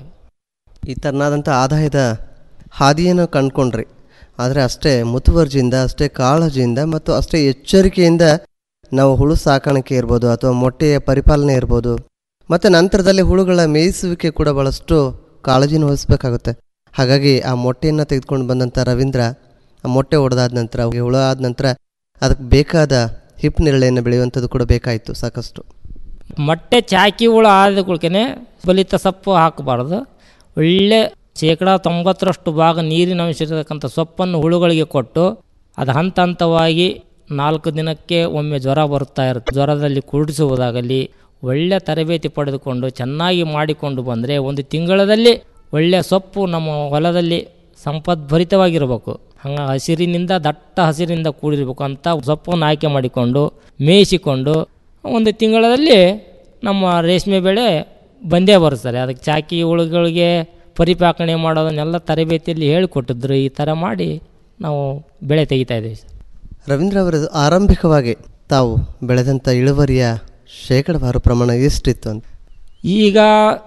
ಈ ಥರನಾದಂಥ ಆದಾಯದ ಹಾದಿಯನ್ನು ಕಂಡ್ಕೊಂಡ್ರಿ ಆದರೆ ಅಷ್ಟೇ ಮುತುವರ್ಜಿಯಿಂದ ಅಷ್ಟೇ ಕಾಳಜಿಯಿಂದ ಮತ್ತು ಅಷ್ಟೇ ಎಚ್ಚರಿಕೆಯಿಂದ ನಾವು ಹುಳು ಸಾಕಾಣಿಕೆ ಇರ್ಬೋದು ಅಥವಾ ಮೊಟ್ಟೆಯ ಪರಿಪಾಲನೆ ಇರ್ಬೋದು ಮತ್ತು ನಂತರದಲ್ಲಿ ಹುಳುಗಳ ಮೇಯಿಸುವಿಕೆ ಕೂಡ ಭಾಳಷ್ಟು ಕಾಳಜಿನ ವಹಿಸ್ಬೇಕಾಗುತ್ತೆ ಹಾಗಾಗಿ ಆ ಮೊಟ್ಟೆಯನ್ನು ತೆಗೆದುಕೊಂಡು ಬಂದಂಥ ರವೀಂದ್ರ ಆ ಮೊಟ್ಟೆ ಹೊಡೆದಾದ ನಂತರ ಅವುಗೆ ಹುಳು ಆದ ನಂತರ ಅದಕ್ಕೆ ಬೇಕಾದ ಹಿಪ್ ನೇರಳೆಯನ್ನು ಬೆಳೆಯುವಂಥದ್ದು ಕೂಡ ಬೇಕಾಯಿತು ಸಾಕಷ್ಟು ಮೊಟ್ಟೆ ಚಾಕಿ ಹುಳು ಆದ ಕುಳ್ಕೆನೆ ಬಲಿತ ಸೊಪ್ಪು ಹಾಕಬಾರ್ದು ಒಳ್ಳೆ ಶೇಕಡ ತೊಂಬತ್ತರಷ್ಟು ಭಾಗ ನೀರಿನ ಅಂಶ ಇರತಕ್ಕಂಥ ಸೊಪ್ಪನ್ನು ಹುಳುಗಳಿಗೆ ಕೊಟ್ಟು ಅದು ಹಂತ ಹಂತವಾಗಿ ನಾಲ್ಕು ದಿನಕ್ಕೆ ಒಮ್ಮೆ ಜ್ವರ ಬರ್ತಾ ಇರುತ್ತೆ ಜ್ವರದಲ್ಲಿ ಕುರುಡಿಸುವುದಾಗಲಿ ಒಳ್ಳೆ ತರಬೇತಿ ಪಡೆದುಕೊಂಡು ಚೆನ್ನಾಗಿ ಮಾಡಿಕೊಂಡು ಬಂದರೆ ಒಂದು ತಿಂಗಳಲ್ಲಿ ಒಳ್ಳೆಯ ಸೊಪ್ಪು ನಮ್ಮ ಹೊಲದಲ್ಲಿ ಸಂಪದ್ಭರಿತವಾಗಿರಬೇಕು ಹಂಗೆ ಹಸಿರಿನಿಂದ ದಟ್ಟ ಹಸಿರಿನಿಂದ ಕೂಡಿರಬೇಕು ಅಂತ ಸೊಪ್ಪನ್ನು ಆಯ್ಕೆ ಮಾಡಿಕೊಂಡು ಮೇಯಿಸಿಕೊಂಡು ಒಂದು ತಿಂಗಳಲ್ಲಿ ನಮ್ಮ ರೇಷ್ಮೆ ಬೆಳೆ ಬಂದೇ ಬರುತ್ತಾರೆ ಅದಕ್ಕೆ ಚಾಕಿ ಹುಳುಗಳಿಗೆ ಪರಿಪಾಕಣೆ ಮಾಡೋದನ್ನೆಲ್ಲ ತರಬೇತಿಯಲ್ಲಿ ಹೇಳಿಕೊಟ್ಟಿದ್ರು ಈ ಥರ ಮಾಡಿ ನಾವು ಬೆಳೆ ತೆಗಿತಾ ಇದ್ದೀವಿ ಸರ್ ರವೀಂದ್ರ ಅವರ ಆರಂಭಿಕವಾಗಿ ತಾವು ಬೆಳೆದಂಥ ಇಳುವರಿಯ ಶೇಕಡವಾರು ಪ್ರಮಾಣ ಎಷ್ಟಿತ್ತು ಅಂತ ಈಗ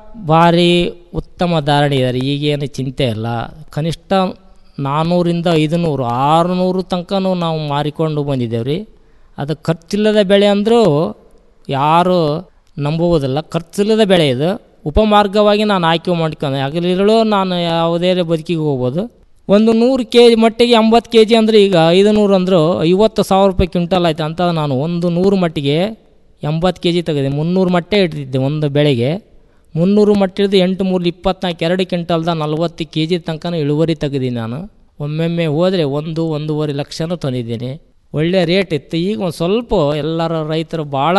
ಭಾರಿ ಉತ್ತಮ ಧಾರಣೆ ಇದೆ ಈಗೇನು ಚಿಂತೆ ಇಲ್ಲ ಕನಿಷ್ಠ ನಾನ್ನೂರಿಂದ ಐದುನೂರು ಆರುನೂರು ತನಕನೂ ನಾವು ಮಾರಿಕೊಂಡು ಬಂದಿದ್ದೇವೆ ರೀ ಅದು ಖರ್ಚಿಲ್ಲದ ಬೆಳೆ ಅಂದರೂ ಯಾರು ನಂಬುವುದಿಲ್ಲ ಖರ್ಚಿಲ್ಲದ ಬೆಳೆ ಇದು ಉಪಮಾರ್ಗವಾಗಿ ನಾನು ಆಯ್ಕೆ ಮಾಡ್ಕೊಂಡು ಹಗಲಿರಳು ನಾನು ಯಾವುದೇ ಬದುಕಿಗೆ ಹೋಗ್ಬೋದು ಒಂದು ನೂರು ಕೆ ಜಿ ಮಟ್ಟಿಗೆ ಎಂಬತ್ತು ಕೆ ಜಿ ಅಂದರೆ ಈಗ ಐದು ನೂರು ಅಂದರೂ ಐವತ್ತು ಸಾವಿರ ರೂಪಾಯಿ ಕ್ವಿಂಟಲ್ ಆಯ್ತು ಅಂತ ನಾನು ಒಂದು ನೂರು ಮಟ್ಟಿಗೆ ಎಂಬತ್ತು ಕೆ ಜಿ ತೆಗೆದೆ ಮುನ್ನೂರು ಮಟ್ಟೆ ಇಡ್ತಿದ್ದೆ ಒಂದು ಬೆಳೆಗೆ ಮುನ್ನೂರು ಮಟ್ಟ ಹಿಡಿದು ಎಂಟು ಮೂರು ಇಪ್ಪತ್ನಾಲ್ಕು ಎರಡು ಕ್ವಿಂಟಲ್ದ ನಲ್ವತ್ತು ಕೆ ಜಿ ತನಕ ಇಳುವರಿ ತೆಗೆದೀನಿ ನಾನು ಒಮ್ಮೊಮ್ಮೆ ಹೋದರೆ ಒಂದು ಒಂದೂವರೆ ಲಕ್ಷನೂ ತಂದಿದ್ದೀನಿ ಒಳ್ಳೆ ರೇಟ್ ಇತ್ತು ಈಗ ಒಂದು ಸ್ವಲ್ಪ ಎಲ್ಲರ ರೈತರು ಭಾಳ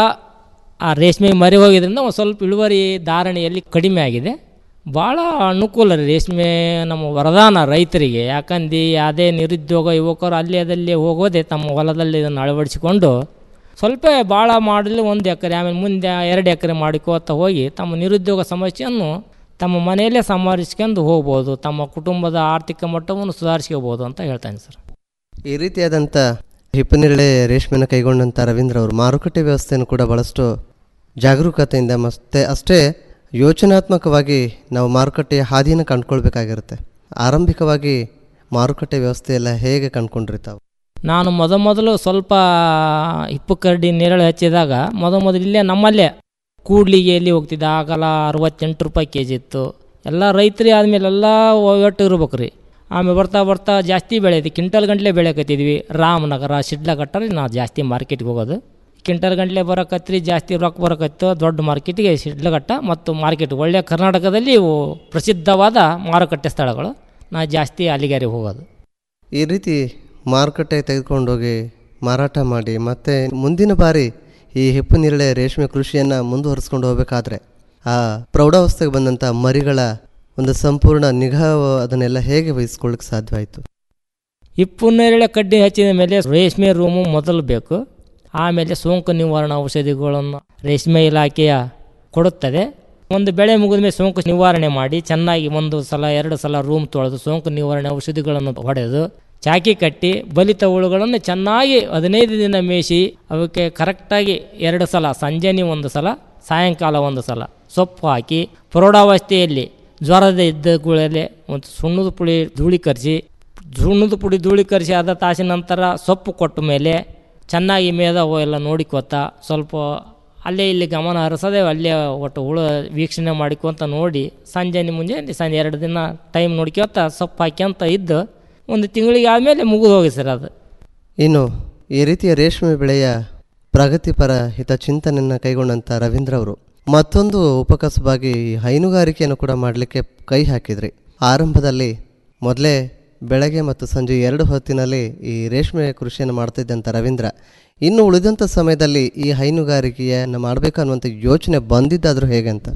ಆ ರೇಷ್ಮೆ ಮರಿ ಹೋಗಿದ್ರಿಂದ ಒಂದು ಸ್ವಲ್ಪ ಇಳುವರಿ ಧಾರಣೆಯಲ್ಲಿ ಕಡಿಮೆ ಆಗಿದೆ ಭಾಳ ಅನುಕೂಲ ರೀ ರೇಷ್ಮೆ ನಮ್ಮ ವರದಾನ ರೈತರಿಗೆ ಯಾಕಂದು ಅದೇ ನಿರುದ್ಯೋಗ ಯುವಕರು ಅಲ್ಲಿ ಅದಲ್ಲಿ ಹೋಗೋದೆ ತಮ್ಮ ಹೊಲದಲ್ಲಿ ಇದನ್ನು ಅಳವಡಿಸಿಕೊಂಡು ಸ್ವಲ್ಪ ಭಾಳ ಮಾಡಲಿ ಒಂದು ಎಕರೆ ಆಮೇಲೆ ಮುಂದೆ ಎರಡು ಎಕರೆ ಮಾಡಿಕೋತ ಹೋಗಿ ತಮ್ಮ ನಿರುದ್ಯೋಗ ಸಮಸ್ಯೆಯನ್ನು ತಮ್ಮ ಮನೆಯಲ್ಲೇ ಸಂಭಾಳಿಸ್ಕೊಂಡು ಹೋಗ್ಬೋದು ತಮ್ಮ ಕುಟುಂಬದ ಆರ್ಥಿಕ ಮಟ್ಟವನ್ನು ಸುಧಾರಿಸ್ಕೋಬೋದು ಅಂತ ಹೇಳ್ತಾನೆ ಸರ್ ಈ ರೀತಿಯಾದಂಥ ಹಿಪ್ಪನೇರಳೆ ರೇಷ್ಮೆನ ಕೈಗೊಂಡಂಥ ರವೀಂದ್ರ ಅವರು ಮಾರುಕಟ್ಟೆ ವ್ಯವಸ್ಥೆಯನ್ನು ಕೂಡ ಭಾಳಷ್ಟು ಜಾಗರೂಕತೆಯಿಂದ ಮತ್ತೆ ಅಷ್ಟೇ ಯೋಚನಾತ್ಮಕವಾಗಿ ನಾವು ಮಾರುಕಟ್ಟೆಯ ಹಾದಿಯನ್ನು ಕಂಡುಕೊಳ್ಬೇಕಾಗಿರುತ್ತೆ ಆರಂಭಿಕವಾಗಿ ಮಾರುಕಟ್ಟೆ ವ್ಯವಸ್ಥೆ ಎಲ್ಲ ಹೇಗೆ ಕಂಡುಕೊಂಡ್ರಿ ತಾವು ನಾನು ಮೊದ ಮೊದಲು ಸ್ವಲ್ಪ ಹಿಪ್ಪು ಕರಡಿ ನೇರಳೆ ಹಚ್ಚಿದಾಗ ಮೊದ ಮೊದಲು ಇಲ್ಲೇ ನಮ್ಮಲ್ಲೇ ಕೂಡ್ಲಿಗೆ ಎಲ್ಲಿ ಹೋಗ್ತಿದ್ದೆ ಆಗಲ್ಲ ಅರವತ್ತೆಂಟು ರೂಪಾಯಿ ಕೆ ಜಿ ಇತ್ತು ಎಲ್ಲ ರೈತರಿ ಆದಮೇಲೆ ಎಲ್ಲ ಒಟ್ಟು ಇರ್ಬೇಕು ರೀ ಆಮೇಲೆ ಬರ್ತಾ ಬರ್ತಾ ಜಾಸ್ತಿ ಬೆಳೆಯುತ್ತೆ ಕ್ವಿಂಟಲ್ ಗಂಟ್ಲೆ ಬೆಳೆಯಕತ್ತಿದ್ವಿ ರಾಮನಗರ ಶಿಡ್ಲಘಟ್ಟ ನಾವು ಜಾಸ್ತಿ ಮಾರ್ಕೆಟ್ಗೆ ಹೋಗೋದು ಕ್ವಿಂಟಲ್ ಗಂಟ್ಲೆ ಬರೋಕತ್ರಿ ಜಾಸ್ತಿ ರೊಕ್ಕ ಬರೋಕತ್ತು ದೊಡ್ಡ ಮಾರ್ಕೆಟಿಗೆ ಶಿಡ್ಲಘಟ್ಟ ಮತ್ತು ಮಾರ್ಕೆಟ್ ಒಳ್ಳೆಯ ಕರ್ನಾಟಕದಲ್ಲಿ ಇವು ಪ್ರಸಿದ್ಧವಾದ ಮಾರುಕಟ್ಟೆ ಸ್ಥಳಗಳು ನಾ ಜಾಸ್ತಿ ಅಲ್ಲಿಗಾರಿ ಹೋಗೋದು ಈ ರೀತಿ ಮಾರುಕಟ್ಟೆ ತೆಗೆದುಕೊಂಡೋಗಿ ಮಾರಾಟ ಮಾಡಿ ಮತ್ತೆ ಮುಂದಿನ ಬಾರಿ ಈ ಹಿಪ್ಪು ನೇರಳೆ ರೇಷ್ಮೆ ಕೃಷಿಯನ್ನು ಮುಂದುವರಿಸ್ಕೊಂಡು ಹೋಗಬೇಕಾದ್ರೆ ಆ ಪ್ರೌಢಾವಸ್ಥೆಗೆ ಬಂದಂಥ ಮರಿಗಳ ಒಂದು ಸಂಪೂರ್ಣ ನಿಗಾ ಅದನ್ನೆಲ್ಲ ಹೇಗೆ ವಹಿಸ್ಕೊಳ್ಳಿಕ್ಕೆ ಸಾಧ್ಯವಾಯಿತು ಹಿಪ್ಪು ನೇರಳೆ ಕಡ್ಡಿ ಹಚ್ಚಿದ ಮೇಲೆ ರೇಷ್ಮೆ ರೂಮು ಮೊದಲು ಬೇಕು ಆಮೇಲೆ ಸೋಂಕು ನಿವಾರಣಾ ಔಷಧಿಗಳನ್ನು ರೇಷ್ಮೆ ಇಲಾಖೆಯ ಕೊಡುತ್ತದೆ ಒಂದು ಬೆಳೆ ಮುಗಿದ ಮೇಲೆ ಸೋಂಕು ನಿವಾರಣೆ ಮಾಡಿ ಚೆನ್ನಾಗಿ ಒಂದು ಸಲ ಎರಡು ಸಲ ರೂಮ್ ತೊಳೆದು ಸೋಂಕು ನಿವಾರಣೆ ಔಷಧಿಗಳನ್ನು ಹೊಡೆದು ಚಾಕಿ ಕಟ್ಟಿ ಬಲಿತ ಹುಳುಗಳನ್ನು ಚೆನ್ನಾಗಿ ಹದಿನೈದು ದಿನ ಮೇಯಿಸಿ ಅವಕ್ಕೆ ಕರೆಕ್ಟಾಗಿ ಎರಡು ಸಲ ಸಂಜೆನೆ ಒಂದು ಸಲ ಸಾಯಂಕಾಲ ಒಂದು ಸಲ ಸೊಪ್ಪು ಹಾಕಿ ಪ್ರೌಢಾವಸ್ಥೆಯಲ್ಲಿ ಜ್ವರದ ಇದ್ದಗಳಲ್ಲಿ ಒಂದು ಸುಣ್ಣದ ಪುಡಿ ಧೂಳೀಕರಿಸಿ ಸುಣ್ಣದ ಪುಡಿ ಧೂಳೀಕರಿಸಿ ಅರ್ಧ ತಾಸಿನ ನಂತರ ಸೊಪ್ಪು ಕೊಟ್ಟ ಮೇಲೆ ಚೆನ್ನಾಗಿ ಮೇದವು ಎಲ್ಲ ನೋಡಿಕೋತ ಸ್ವಲ್ಪ ಅಲ್ಲೇ ಇಲ್ಲಿ ಗಮನ ಹರಿಸದೆ ಅಲ್ಲೇ ಒಟ್ಟು ಹುಳು ವೀಕ್ಷಣೆ ಮಾಡಿಕೊಂತ ನೋಡಿ ಸಂಜೆ ಮುಂಜಾನೆ ಸಂಜೆ ಎರಡು ದಿನ ಟೈಮ್ ನೋಡ್ಕೊತ ಸೊಪ್ಪು ಹಾಕ್ಯಂತ ಇದ್ದು ಒಂದು ತಿಂಗಳಿಗೆ ಆದಮೇಲೆ ಮುಗಿದು ಹೋಗಿ ಸರ್ ಅದು ಇನ್ನು ಈ ರೀತಿಯ ರೇಷ್ಮೆ ಬೆಳೆಯ ಪ್ರಗತಿಪರ ಹಿತಚಿಂತನೆಯನ್ನು ಕೈಗೊಂಡಂಥ ರವೀಂದ್ರ ಅವರು ಮತ್ತೊಂದು ಉಪಕಸಬಾಗಿ ಹೈನುಗಾರಿಕೆಯನ್ನು ಕೂಡ ಮಾಡಲಿಕ್ಕೆ ಕೈ ಹಾಕಿದ್ರಿ ಆರಂಭದಲ್ಲಿ ಮೊದಲೇ ಬೆಳಗ್ಗೆ ಮತ್ತು ಸಂಜೆ ಎರಡು ಹೊತ್ತಿನಲ್ಲಿ ಈ ರೇಷ್ಮೆ ಕೃಷಿಯನ್ನು ಮಾಡ್ತಿದ್ದಂಥ ರವೀಂದ್ರ ಇನ್ನು ಉಳಿದಂಥ ಸಮಯದಲ್ಲಿ ಈ ಹೈನುಗಾರಿಕೆಯನ್ನು ಮಾಡಬೇಕು ಅನ್ನುವಂಥ ಯೋಚನೆ ಬಂದಿದ್ದಾದರೂ ಹೇಗೆ ಅಂತ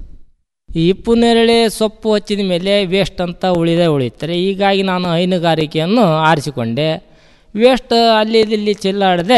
ಈ ಹಿಪ್ಪು ನೇರಳೆ ಸೊಪ್ಪು ಹಚ್ಚಿದ ಮೇಲೆ ವೇಸ್ಟ್ ಅಂತ ಉಳಿದೇ ಉಳಿತಾರೆ ಹೀಗಾಗಿ ನಾನು ಹೈನುಗಾರಿಕೆಯನ್ನು ಆರಿಸಿಕೊಂಡೆ ವೇಸ್ಟ್ ಅಲ್ಲಿ ಇಲ್ಲಿ ಚೆಲ್ಲಾಡದೆ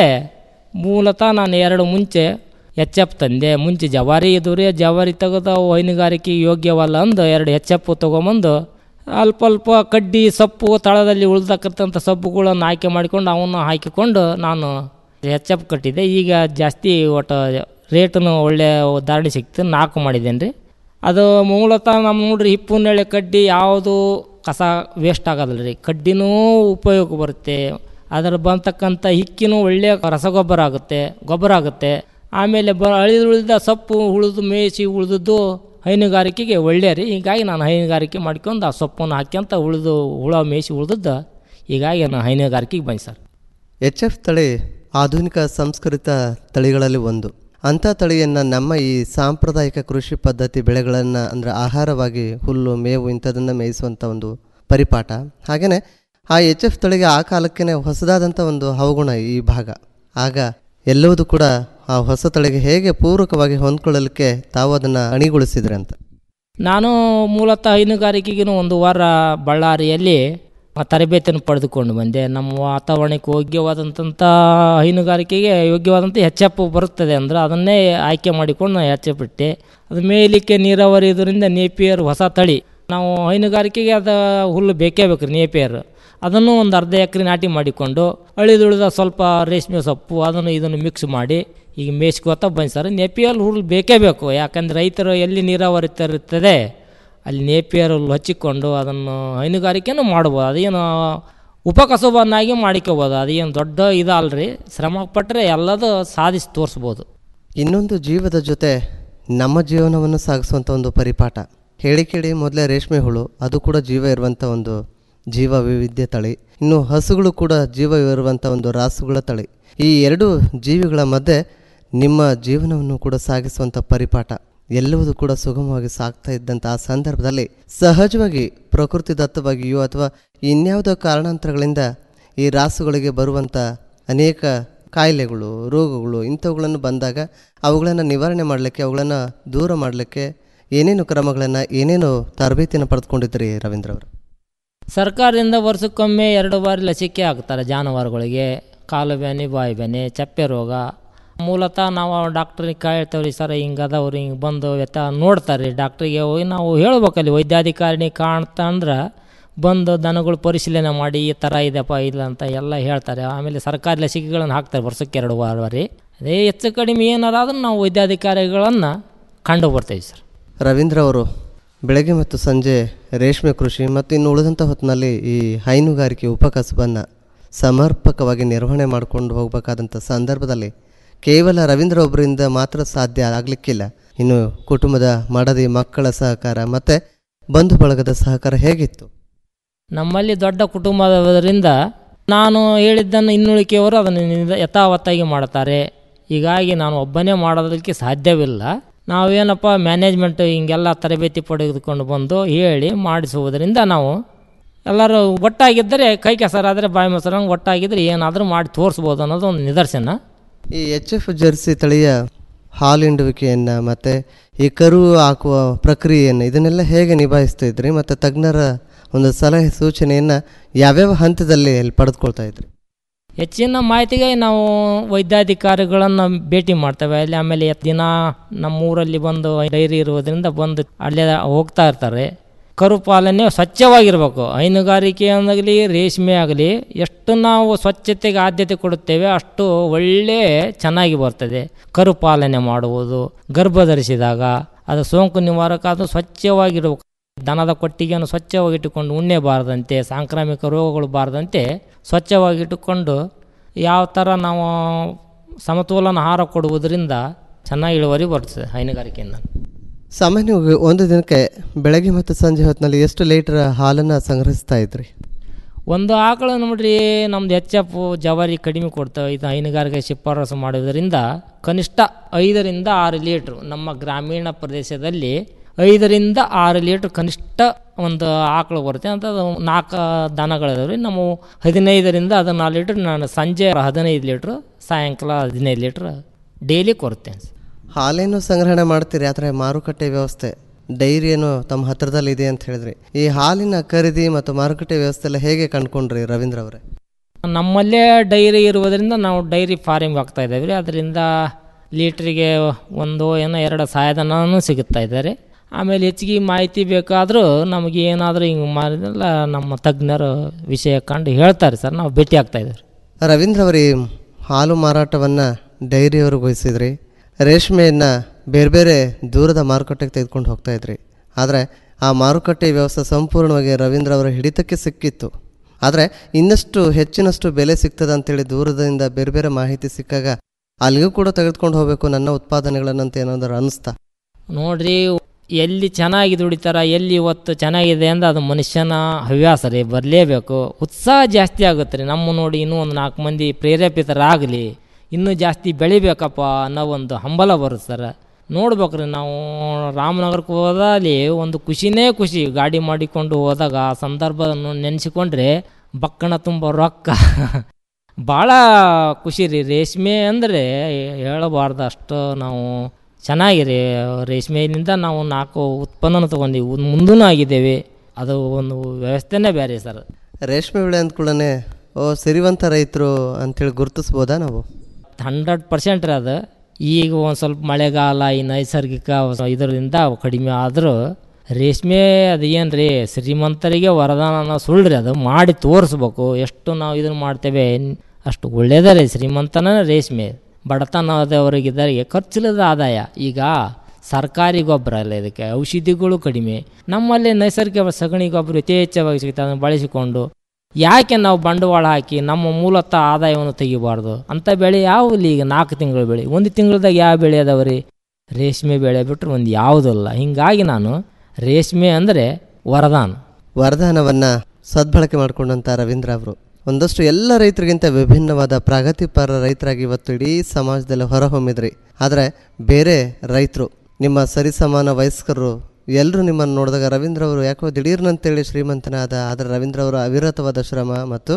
ಮೂಲತಃ ನಾನು ಎರಡು ಮುಂಚೆ ಎಚ್ ಎಫ್ ತಂದೆ ಮುಂಚೆ ಜವಾರಿ ಇದ್ದು ರೀ ಜವಾರಿ ತೆಗೆದು ಅವು ಹೈನುಗಾರಿಕೆಗೆ ಯೋಗ್ಯವಲ್ಲ ಅಂದು ಎರಡು ಎಚ್ ಎಫ್ ತೊಗೊಂಬಂದು ಅಲ್ಪ ಅಲ್ಪ ಕಡ್ಡಿ ಸೊಪ್ಪು ತಳದಲ್ಲಿ ಉಳ್ದಕ್ಕಂಥ ಸೊಪ್ಪುಗಳನ್ನು ಆಯ್ಕೆ ಮಾಡಿಕೊಂಡು ಅವನ್ನ ಹಾಕಿಕೊಂಡು ನಾನು ಎಚ್ ಎಫ್ ಕಟ್ಟಿದ್ದೆ ಈಗ ಜಾಸ್ತಿ ಒಟ್ಟು ರೇಟನು ಒಳ್ಳೆ ಧಾರಣೆ ಸಿಕ್ತು ನಾಲ್ಕು ಮಾಡಿದ್ದೇನೆ ರೀ ಅದು ಮೂಲತಃ ನಮ್ಮ ನೋಡ್ರಿ ಹಿಪ್ಪು ನೇಳೆ ಕಡ್ಡಿ ಯಾವುದು ಕಸ ವೇಸ್ಟ್ ಆಗೋದಿಲ್ಲ ರೀ ಕಡ್ಡಿನೂ ಉಪಯೋಗ ಬರುತ್ತೆ ಅದರ ಬಂತಕ್ಕಂಥ ಹಿಕ್ಕಿನೂ ಒಳ್ಳೆಯ ರಸಗೊಬ್ಬರ ಆಗುತ್ತೆ ಗೊಬ್ಬರ ಆಗುತ್ತೆ ಆಮೇಲೆ ಬ ಅಳಿದುಳಿದ ಸೊಪ್ಪು ಉಳಿದು ಮೇಯಿಸಿ ಉಳಿದದ್ದು ಹೈನುಗಾರಿಕೆಗೆ ಒಳ್ಳೆಯ ರೀ ಹೀಗಾಗಿ ನಾನು ಹೈನುಗಾರಿಕೆ ಮಾಡ್ಕೊಂಡು ಆ ಸೊಪ್ಪನ್ನು ಹಾಕ್ಯಂತ ಉಳಿದು ಹುಳ ಮೇಯಿಸಿ ಉಳಿದದ್ದು ಹೀಗಾಗಿ ನಾನು ಹೈನುಗಾರಿಕೆಗೆ ಬಂದೆ ಸರ್ ಎಚ್ ಎಫ್ ತಳಿ ಆಧುನಿಕ ಸಂಸ್ಕರಿತ ತಳಿಗಳಲ್ಲಿ ಒಂದು ಅಂಥ ತಳಿಯನ್ನು ನಮ್ಮ ಈ ಸಾಂಪ್ರದಾಯಿಕ ಕೃಷಿ ಪದ್ಧತಿ ಬೆಳೆಗಳನ್ನು ಅಂದರೆ ಆಹಾರವಾಗಿ ಹುಲ್ಲು ಮೇವು ಇಂಥದನ್ನು ಮೇಯಿಸುವಂಥ ಒಂದು ಪರಿಪಾಠ ಹಾಗೆಯೇ ಆ ಎಚ್ ಎಫ್ ತಳಿಗೆ ಆ ಕಾಲಕ್ಕೇ ಹೊಸದಾದಂಥ ಒಂದು ಹವಗುಣ ಈ ಭಾಗ ಆಗ ಎಲ್ಲವೂ ಕೂಡ ಆ ಹೊಸ ತಳಿಗೆ ಹೇಗೆ ಪೂರಕವಾಗಿ ಹೊಂದ್ಕೊಳ್ಳಲಿಕ್ಕೆ ತಾವು ಅದನ್ನು ಅಣಿಗೊಳಿಸಿದ್ರಿ ಅಂತ ನಾನು ಮೂಲತಃ ಹೈನುಗಾರಿಕೆಗೂ ಒಂದು ವಾರ ಬಳ್ಳಾರಿಯಲ್ಲಿ ಆ ತರಬೇತಿಯನ್ನು ಪಡೆದುಕೊಂಡು ಬಂದೆ ನಮ್ಮ ವಾತಾವರಣಕ್ಕೆ ಯೋಗ್ಯವಾದಂಥ ಹೈನುಗಾರಿಕೆಗೆ ಯೋಗ್ಯವಾದಂಥ ಹೆಚ್ಚಪ್ಪು ಬರುತ್ತದೆ ಅಂದರೆ ಅದನ್ನೇ ಆಯ್ಕೆ ಮಾಡಿಕೊಂಡು ನಾನು ಹೆಚ್ಚಪ್ಪಿಟ್ಟೆ ಅದು ಮೇಯಲಿಕ್ಕೆ ನೀರಾವರಿ ಇದರಿಂದ ನೇಪಿಯರ್ ಹೊಸ ತಳಿ ನಾವು ಹೈನುಗಾರಿಕೆಗೆ ಅದು ಹುಲ್ಲು ಬೇಕೇ ಬೇಕು ರೀ ನೇಪಿಯರ್ ಅದನ್ನು ಒಂದು ಅರ್ಧ ಎಕರೆ ನಾಟಿ ಮಾಡಿಕೊಂಡು ಅಳಿದುಳಿದ ಸ್ವಲ್ಪ ರೇಷ್ಮೆ ಸೊಪ್ಪು ಅದನ್ನು ಇದನ್ನು ಮಿಕ್ಸ್ ಮಾಡಿ ಈಗ ಮೇಯ್ಸ್ಕೋತ ಬಂದು ಸರ್ ನೆಪಿಯಲ್ಲಿ ಹುಲ್ಲು ಬೇಕೇ ಬೇಕು ಯಾಕಂದರೆ ರೈತರು ಎಲ್ಲಿ ನೀರಾವರಿ ಇರ್ತದೆ ಅಲ್ಲಿ ನೇಪಿಯರ್ ಹುಲ್ಲು ಹಚ್ಚಿಕೊಂಡು ಅದನ್ನು ಹೈನುಗಾರಿಕೆನೂ ಮಾಡ್ಬೋದು ಅದೇನು ಉಪಕಸಬನ್ನಾಗಿ ಮಾಡಿಕೋಬೋದು ಅದೇನು ದೊಡ್ಡ ಇದಲ್ರಿ ಶ್ರಮ ಪಟ್ಟರೆ ಎಲ್ಲದೂ ಸಾಧಿಸಿ ತೋರಿಸ್ಬೋದು ಇನ್ನೊಂದು ಜೀವದ ಜೊತೆ ನಮ್ಮ ಜೀವನವನ್ನು ಸಾಗಿಸುವಂಥ ಒಂದು ಪರಿಪಾಠ ಹೇಳಿ ಕೇಳಿ ಮೊದಲೇ ರೇಷ್ಮೆ ಹುಳು ಅದು ಕೂಡ ಜೀವ ಇರುವಂಥ ಒಂದು ಜೀವ ವೈವಿಧ್ಯ ತಳಿ ಇನ್ನು ಹಸುಗಳು ಕೂಡ ಜೀವ ಇರುವಂಥ ಒಂದು ರಾಸುಗಳ ತಳಿ ಈ ಎರಡು ಜೀವಿಗಳ ಮಧ್ಯೆ ನಿಮ್ಮ ಜೀವನವನ್ನು ಕೂಡ ಸಾಗಿಸುವಂಥ ಪರಿಪಾಠ ಎಲ್ಲವೂ ಕೂಡ ಸುಗಮವಾಗಿ ಸಾಗ್ತಾ ಇದ್ದಂಥ ಆ ಸಂದರ್ಭದಲ್ಲಿ ಸಹಜವಾಗಿ ಪ್ರಕೃತಿ ದತ್ತವಾಗಿಯೋ ಅಥವಾ ಇನ್ಯಾವುದೋ ಕಾರಣಾಂತರಗಳಿಂದ ಈ ರಾಸುಗಳಿಗೆ ಬರುವಂಥ ಅನೇಕ ಕಾಯಿಲೆಗಳು ರೋಗಗಳು ಇಂಥವುಗಳನ್ನು ಬಂದಾಗ ಅವುಗಳನ್ನು ನಿವಾರಣೆ ಮಾಡಲಿಕ್ಕೆ ಅವುಗಳನ್ನು ದೂರ ಮಾಡಲಿಕ್ಕೆ ಏನೇನು ಕ್ರಮಗಳನ್ನು ಏನೇನು ತರಬೇತಿಯನ್ನು ಪಡೆದುಕೊಂಡಿದ್ರಿ ರವೀಂದ್ರ ಅವರು ಸರ್ಕಾರದಿಂದ ವರ್ಷಕ್ಕೊಮ್ಮೆ ಎರಡು ಬಾರಿ ಲಸಿಕೆ ಹಾಕ್ತಾರೆ ಜಾನುವಾರುಗಳಿಗೆ ಕಾಲು ಬ್ಯಾನಿ ಬಾಯಿ ಬ್ಯಾನಿ ಚಪ್ಪೆ ರೋಗ ಮೂಲತಃ ನಾವು ಡಾಕ್ಟ್ರಿಗೆ ಕೇಳ್ತೇವ್ರಿ ಸರ್ ಹಿಂಗೆ ಅದಾವ್ರಿ ಹಿಂಗೆ ಬಂದು ವ್ಯಥ ನೋಡ್ತಾರೆ ಡಾಕ್ಟ್ರಿಗೆ ಹೋಗಿ ನಾವು ಹೇಳ್ಬೇಕಲ್ಲಿ ವೈದ್ಯಾಧಿಕಾರಿನಿ ಕಾಣ್ತಾ ಅಂದ್ರೆ ಬಂದು ದನಗಳು ಪರಿಶೀಲನೆ ಮಾಡಿ ಈ ಥರ ಇದೆಪ್ಪ ಇಲ್ಲ ಅಂತ ಎಲ್ಲ ಹೇಳ್ತಾರೆ ಆಮೇಲೆ ಸರ್ಕಾರಿ ಲಸಿಕೆಗಳನ್ನು ಹಾಕ್ತಾರೆ ವರ್ಷಕ್ಕೆ ಎರಡು ವಾರ ಬಾರಿ ಅದೇ ಹೆಚ್ಚು ಕಡಿಮೆ ಏನಾರ ಆದ್ರೂ ನಾವು ವೈದ್ಯಾಧಿಕಾರಿಗಳನ್ನು ಕಂಡು ಬರ್ತೀವಿ ಸರ್ ರವೀಂದ್ರ ಅವರು ಬೆಳಗ್ಗೆ ಮತ್ತು ಸಂಜೆ ರೇಷ್ಮೆ ಕೃಷಿ ಮತ್ತು ಇನ್ನು ಉಳಿದಂಥ ಹೊತ್ತಿನಲ್ಲಿ ಈ ಹೈನುಗಾರಿಕೆ ಉಪಕಸಬನ್ನು ಸಮರ್ಪಕವಾಗಿ ನಿರ್ವಹಣೆ ಮಾಡಿಕೊಂಡು ಹೋಗಬೇಕಾದಂಥ ಸಂದರ್ಭದಲ್ಲಿ ಕೇವಲ ರವೀಂದ್ರ ಒಬ್ಬರಿಂದ ಮಾತ್ರ ಸಾಧ್ಯ ಆಗಲಿಕ್ಕಿಲ್ಲ ಇನ್ನು ಕುಟುಂಬದ ಮಡದಿ ಮಕ್ಕಳ ಸಹಕಾರ ಮತ್ತು ಬಂಧು ಬಳಗದ ಸಹಕಾರ ಹೇಗಿತ್ತು ನಮ್ಮಲ್ಲಿ ದೊಡ್ಡ ಕುಟುಂಬದವರಿಂದ ನಾನು ಹೇಳಿದ್ದನ್ನು ಇನ್ನುಳಿಕೆಯವರು ಅದನ್ನು ನಿದ- ಯಥಾವತ್ತಾಗಿ ಮಾಡ್ತಾರೆ ಹೀಗಾಗಿ ನಾನು ಒಬ್ಬನೇ ಮಾಡೋದಕ್ಕೆ ಸಾಧ್ಯವಿಲ್ಲ ನಾವೇನಪ್ಪ ಮ್ಯಾನೇಜ್ಮೆಂಟ್ ಹಿಂಗೆಲ್ಲ ತರಬೇತಿ ಪಡೆದುಕೊಂಡು ಬಂದು ಹೇಳಿ ಮಾಡಿಸುವುದರಿಂದ ನಾವು ಎಲ್ಲರೂ ಒಟ್ಟಾಗಿದ್ದರೆ ಕೈ ಕೆಸರಾದರೆ ಬಾಯಿ ಮೊಸರಂಗೆ ಒಟ್ಟಾಗಿದ್ದರೆ ಏನಾದರೂ ಮಾಡಿ ತೋರಿಸ್ಬೋದು ಅನ್ನೋದು ಒಂದು ನಿದರ್ಶನ ಈ ಎಚ್ ಎಫ್ ಜರ್ಸಿ ತಳಿಯ ಹಾಲಿಂಡುವಿಕೆಯನ್ನು ಮತ್ತು ಈ ಕರು ಹಾಕುವ ಪ್ರಕ್ರಿಯೆಯನ್ನು ಇದನ್ನೆಲ್ಲ ಹೇಗೆ ನಿಭಾಯಿಸ್ತಾ ಇದ್ರಿ ಮತ್ತು ತಜ್ಞರ ಒಂದು ಸಲಹೆ ಸೂಚನೆಯನ್ನು ಯಾವ್ಯಾವ ಹಂತದಲ್ಲಿ ಅಲ್ಲಿ ಪಡೆದುಕೊಳ್ತಾ ಇದ್ರಿ ಹೆಚ್ಚಿನ ಮಾಹಿತಿಗೆ ನಾವು ವೈದ್ಯಾಧಿಕಾರಿಗಳನ್ನು ಭೇಟಿ ಮಾಡ್ತೇವೆ ಅಲ್ಲಿ ಆಮೇಲೆ ದಿನ ನಮ್ಮೂರಲ್ಲಿ ಬಂದು ಡೈರಿ ಇರುವುದರಿಂದ ಬಂದು ಅಲ್ಲೇ ಹೋಗ್ತಾ ಇರ್ತಾರೆ ಕರು ಪಾಲನೆ ಸ್ವಚ್ಛವಾಗಿರಬೇಕು ಹೈನುಗಾರಿಕೆ ಆಗಲಿ ರೇಷ್ಮೆ ಆಗಲಿ ಎಷ್ಟು ನಾವು ಸ್ವಚ್ಛತೆಗೆ ಆದ್ಯತೆ ಕೊಡುತ್ತೇವೆ ಅಷ್ಟು ಒಳ್ಳೆ ಚೆನ್ನಾಗಿ ಬರ್ತದೆ ಕರು ಪಾಲನೆ ಮಾಡುವುದು ಗರ್ಭ ಧರಿಸಿದಾಗ ಅದು ಸೋಂಕು ನಿವಾರಕ ಅದು ಸ್ವಚ್ಛವಾಗಿರಬೇಕು ದನದ ಕೊಟ್ಟಿಗೆಯನ್ನು ಸ್ವಚ್ಛವಾಗಿಟ್ಟುಕೊಂಡು ಉಣ್ಣೆ ಬಾರದಂತೆ ಸಾಂಕ್ರಾಮಿಕ ರೋಗಗಳು ಬಾರದಂತೆ ಸ್ವಚ್ಛವಾಗಿಟ್ಟುಕೊಂಡು ಯಾವ ಥರ ನಾವು ಸಮತೋಲನ ಆಹಾರ ಕೊಡುವುದರಿಂದ ಚೆನ್ನಾಗಿ ಇಳುವರಿ ಬರ್ತದೆ ಹೈನುಗಾರಿಕೆಯಿಂದ ಸಾಮಾನ್ಯವಾಗಿ ಒಂದು ದಿನಕ್ಕೆ ಬೆಳಗ್ಗೆ ಮತ್ತು ಸಂಜೆ ಹೊತ್ತಿನಲ್ಲಿ ಎಷ್ಟು ಲೀಟರ್ ಹಾಲನ್ನು ಸಂಗ್ರಹಿಸ್ತಾ ಇದ್ರಿ ಒಂದು ಆಕಳು ನೋಡ್ರಿ ನಮ್ದು ಹೆಚ್ಚಪ್ಪು ಜವಾರಿ ಕಡಿಮೆ ಕೊಡ್ತೇವೆ ಇದು ಹೈನುಗಾರಿಕೆ ಶಿಫಾರಸು ಮಾಡೋದರಿಂದ ಕನಿಷ್ಠ ಐದರಿಂದ ಆರು ಲೀಟ್ರು ನಮ್ಮ ಗ್ರಾಮೀಣ ಪ್ರದೇಶದಲ್ಲಿ ಐದರಿಂದ ಆರು ಲೀಟ್ರ್ ಕನಿಷ್ಠ ಒಂದು ಆಕಳು ಬರುತ್ತೆ ಅಂತ ಅದು ನಾಲ್ಕು ದನಗಳಿದಾವೆ ರೀ ನಮ್ಮ ಹದಿನೈದರಿಂದ ಹದಿನಾರು ಲೀಟ್ರ್ ನಾನು ಸಂಜೆ ಹದಿನೈದು ಲೀಟ್ರ್ ಸಾಯಂಕಾಲ ಹದಿನೈದು ಲೀಟ್ರ್ ಡೈಲಿ ಕೊಡ್ತೇನೆ ಹಾಲೇನು ಸಂಗ್ರಹಣೆ ಮಾಡ್ತೀರಿ ಆದರೆ ಮಾರುಕಟ್ಟೆ ವ್ಯವಸ್ಥೆ ಡೈರಿ ಏನು ತಮ್ಮ ಹತ್ತಿರದಲ್ಲಿ ಇದೆ ಅಂತ ಹೇಳಿದ್ರಿ ಈ ಹಾಲಿನ ಖರೀದಿ ಮತ್ತು ಮಾರುಕಟ್ಟೆ ವ್ಯವಸ್ಥೆ ಎಲ್ಲ ಹೇಗೆ ಕಂಡುಕೊಂಡ್ರಿ ರವೀಂದ್ರ ಅವರೇ ನಮ್ಮಲ್ಲೇ ಡೈರಿ ಇರುವುದರಿಂದ ನಾವು ಡೈರಿ ಫಾರ್ಮಿಂಗ್ ಆಗ್ತಾ ಇದ್ದೇವೆ ರೀ ಅದರಿಂದ ಲೀಟ್ರಿಗೆ ಒಂದು ಏನೋ ಎರಡು ಸಹಾಯಧನನೂ ಸಿಗುತ್ತಾ ಇದ್ದಾರೆ ಆಮೇಲೆ ಹೆಚ್ಚಿಗೆ ಮಾಹಿತಿ ಬೇಕಾದರೂ ನಮಗೆ ಏನಾದರೂ ಹಿಂಗೆ ಮಾಡಿದ್ರಲ್ಲ ನಮ್ಮ ತಜ್ಞರು ವಿಷಯ ಕಂಡು ಹೇಳ್ತಾರೆ ಸರ್ ನಾವು ಭೇಟಿ ಆಗ್ತಾ ಇದ್ದೇವೆ ರವೀಂದ್ರ ಅವರಿ ಹಾಲು ಮಾರಾಟವನ್ನು ಡೈರಿಯವ್ರಿಗೆ ವಹಿಸಿದ್ರಿ ರೇಷ್ಮೆಯನ್ನು ಬೇರೆ ಬೇರೆ ದೂರದ ಮಾರುಕಟ್ಟೆಗೆ ತೆಗೆದುಕೊಂಡು ಹೋಗ್ತಾ ಇದ್ರಿ ಆದರೆ ಆ ಮಾರುಕಟ್ಟೆ ವ್ಯವಸ್ಥೆ ಸಂಪೂರ್ಣವಾಗಿ ರವೀಂದ್ರ ಅವರ ಹಿಡಿತಕ್ಕೆ ಸಿಕ್ಕಿತ್ತು ಆದರೆ ಇನ್ನಷ್ಟು ಹೆಚ್ಚಿನಷ್ಟು ಬೆಲೆ ಸಿಗ್ತದೆ ಅಂತೇಳಿ ದೂರದಿಂದ ಬೇರೆ ಬೇರೆ ಮಾಹಿತಿ ಸಿಕ್ಕಾಗ ಅಲ್ಲಿಗೂ ಕೂಡ ತೆಗೆದುಕೊಂಡು ಹೋಗಬೇಕು ನನ್ನ ಉತ್ಪಾದನೆಗಳನ್ನಂತ ಏನಾದರೂ ಅನ್ನಿಸ್ತಾ ನೋಡ್ರಿ ಎಲ್ಲಿ ಚೆನ್ನಾಗಿ ದುಡಿತಾರ ಎಲ್ಲಿ ಇವತ್ತು ಚೆನ್ನಾಗಿದೆ ಅಂದ್ರೆ ಅದು ಮನುಷ್ಯನ ಹವ್ಯಾಸ ರೀ ಬರಲೇಬೇಕು ಉತ್ಸಾಹ ಜಾಸ್ತಿ ಆಗುತ್ತೆ ರೀ ನಮ್ಮ ನೋಡಿ ಇನ್ನೂ ಒಂದು ನಾಲ್ಕು ಮಂದಿ ಪ್ರೇರೇಪಿತರಾಗಲಿ ಇನ್ನೂ ಜಾಸ್ತಿ ಬೆಳಿಬೇಕಪ್ಪ ಅನ್ನೋ ಒಂದು ಹಂಬಲ ಬರುತ್ತೆ ಸರ್ ನೋಡ್ಬೇಕ್ರಿ ನಾವು ರಾಮನಗರಕ್ಕೆ ಹೋದಲ್ಲಿ ಒಂದು ಖುಷಿನೇ ಖುಷಿ ಗಾಡಿ ಮಾಡಿಕೊಂಡು ಹೋದಾಗ ಆ ಸಂದರ್ಭವನ್ನು ನೆನೆಸಿಕೊಂಡ್ರೆ ಬಕ್ಕಣ ತುಂಬ ರೊಕ್ಕ ಭಾಳ ಖುಷಿ ರೀ ರೇಷ್ಮೆ ಅಂದರೆ ಹೇಳಬಾರ್ದು ಅಷ್ಟು ನಾವು ಚೆನ್ನಾಗಿದೆ ರೇಷ್ಮೆಯಿಂದ ನಾವು ನಾಲ್ಕು ಉತ್ಪನ್ನನ ತೊಗೊಂಡಿವಿ ಮುಂದೂ ಆಗಿದ್ದೇವೆ ಅದು ಒಂದು ವ್ಯವಸ್ಥೆನೇ ಬೇರೆ ಸರ್ ರೇಷ್ಮೆ ಬೆಳೆ ಅಂದ್ಕೊಳ್ಳೇ ಓ ಸಿರಿವಂತ ರೈತರು ಅಂತೇಳಿ ಗುರುತಿಸ್ಬೋದಾ ನಾವು ಹಂಡ್ರೆಡ್ ಪರ್ಸೆಂಟ್ ರೀ ಅದು ಈಗ ಒಂದು ಸ್ವಲ್ಪ ಮಳೆಗಾಲ ಈ ನೈಸರ್ಗಿಕ ಇದರಿಂದ ಕಡಿಮೆ ಆದರೂ ರೇಷ್ಮೆ ಅದು ಏನು ರೀ ಶ್ರೀಮಂತರಿಗೆ ವರದಾನ ಅನ್ನೋ ಸುಳ್ಳು ರೀ ಅದು ಮಾಡಿ ತೋರಿಸ್ಬೇಕು ಎಷ್ಟು ನಾವು ಇದನ್ನು ಮಾಡ್ತೇವೆ ಅಷ್ಟು ಒಳ್ಳೆಯದೇ ರೀ ಶ್ರೀಮಂತನ ರೇಷ್ಮೆ ಬಡತನದವರಿಗಿದ್ದರಿಗೆ ಖರ್ಚಿಲ್ಲದ ಆದಾಯ ಈಗ ಸರ್ಕಾರಿ ಗೊಬ್ಬರ ಅಲ್ಲ ಇದಕ್ಕೆ ಔಷಧಿಗಳು ಕಡಿಮೆ ನಮ್ಮಲ್ಲಿ ನೈಸರ್ಗಿಕ ಸಗಣಿ ಗೊಬ್ಬರ ಯಥೇಚ್ಛವಾಗಿ ಸಿಗುತ್ತೆ ಅದನ್ನು ಬಳಸಿಕೊಂಡು ಯಾಕೆ ನಾವು ಬಂಡವಾಳ ಹಾಕಿ ನಮ್ಮ ಮೂಲತಃ ಆದಾಯವನ್ನು ತೆಗಿಬಾರ್ದು ಅಂಥ ಬೆಳೆ ಯಾವಿಲ್ಲ ಈಗ ನಾಲ್ಕು ತಿಂಗಳ ಬೆಳೆ ಒಂದು ತಿಂಗಳದಾಗ ಯಾವ ಬೆಳೆ ಅದಾವ್ರಿ ರೇಷ್ಮೆ ಬೆಳೆ ಬಿಟ್ಟರೆ ಒಂದು ಯಾವುದಲ್ಲ ಹೀಗಾಗಿ ನಾನು ರೇಷ್ಮೆ ಅಂದರೆ ವರದಾನ ವರದಾನವನ್ನು ಸದ್ಬಳಕೆ ಮಾಡಿಕೊಂಡಂಥ ರವೀಂದ್ರ ಅವರು ಒಂದಷ್ಟು ಎಲ್ಲ ರೈತರಿಗಿಂತ ವಿಭಿನ್ನವಾದ ಪ್ರಗತಿಪರ ರೈತರಾಗಿ ಇವತ್ತು ಇಡೀ ಸಮಾಜದಲ್ಲಿ ಹೊರಹೊಮ್ಮಿದ್ರಿ ಆದರೆ ಬೇರೆ ರೈತರು ನಿಮ್ಮ ಸರಿಸಮಾನ ವಯಸ್ಕರು ಎಲ್ಲರೂ ನಿಮ್ಮನ್ನು ನೋಡಿದಾಗ ರವೀಂದ್ರ ಅವರು ಯಾಕೋ ದಿಢೀರ್ನಂತೇಳಿ ಶ್ರೀಮಂತನಾದ ಆದರೆ ರವೀಂದ್ರ ಅವರ ಅವಿರತವಾದ ಶ್ರಮ ಮತ್ತು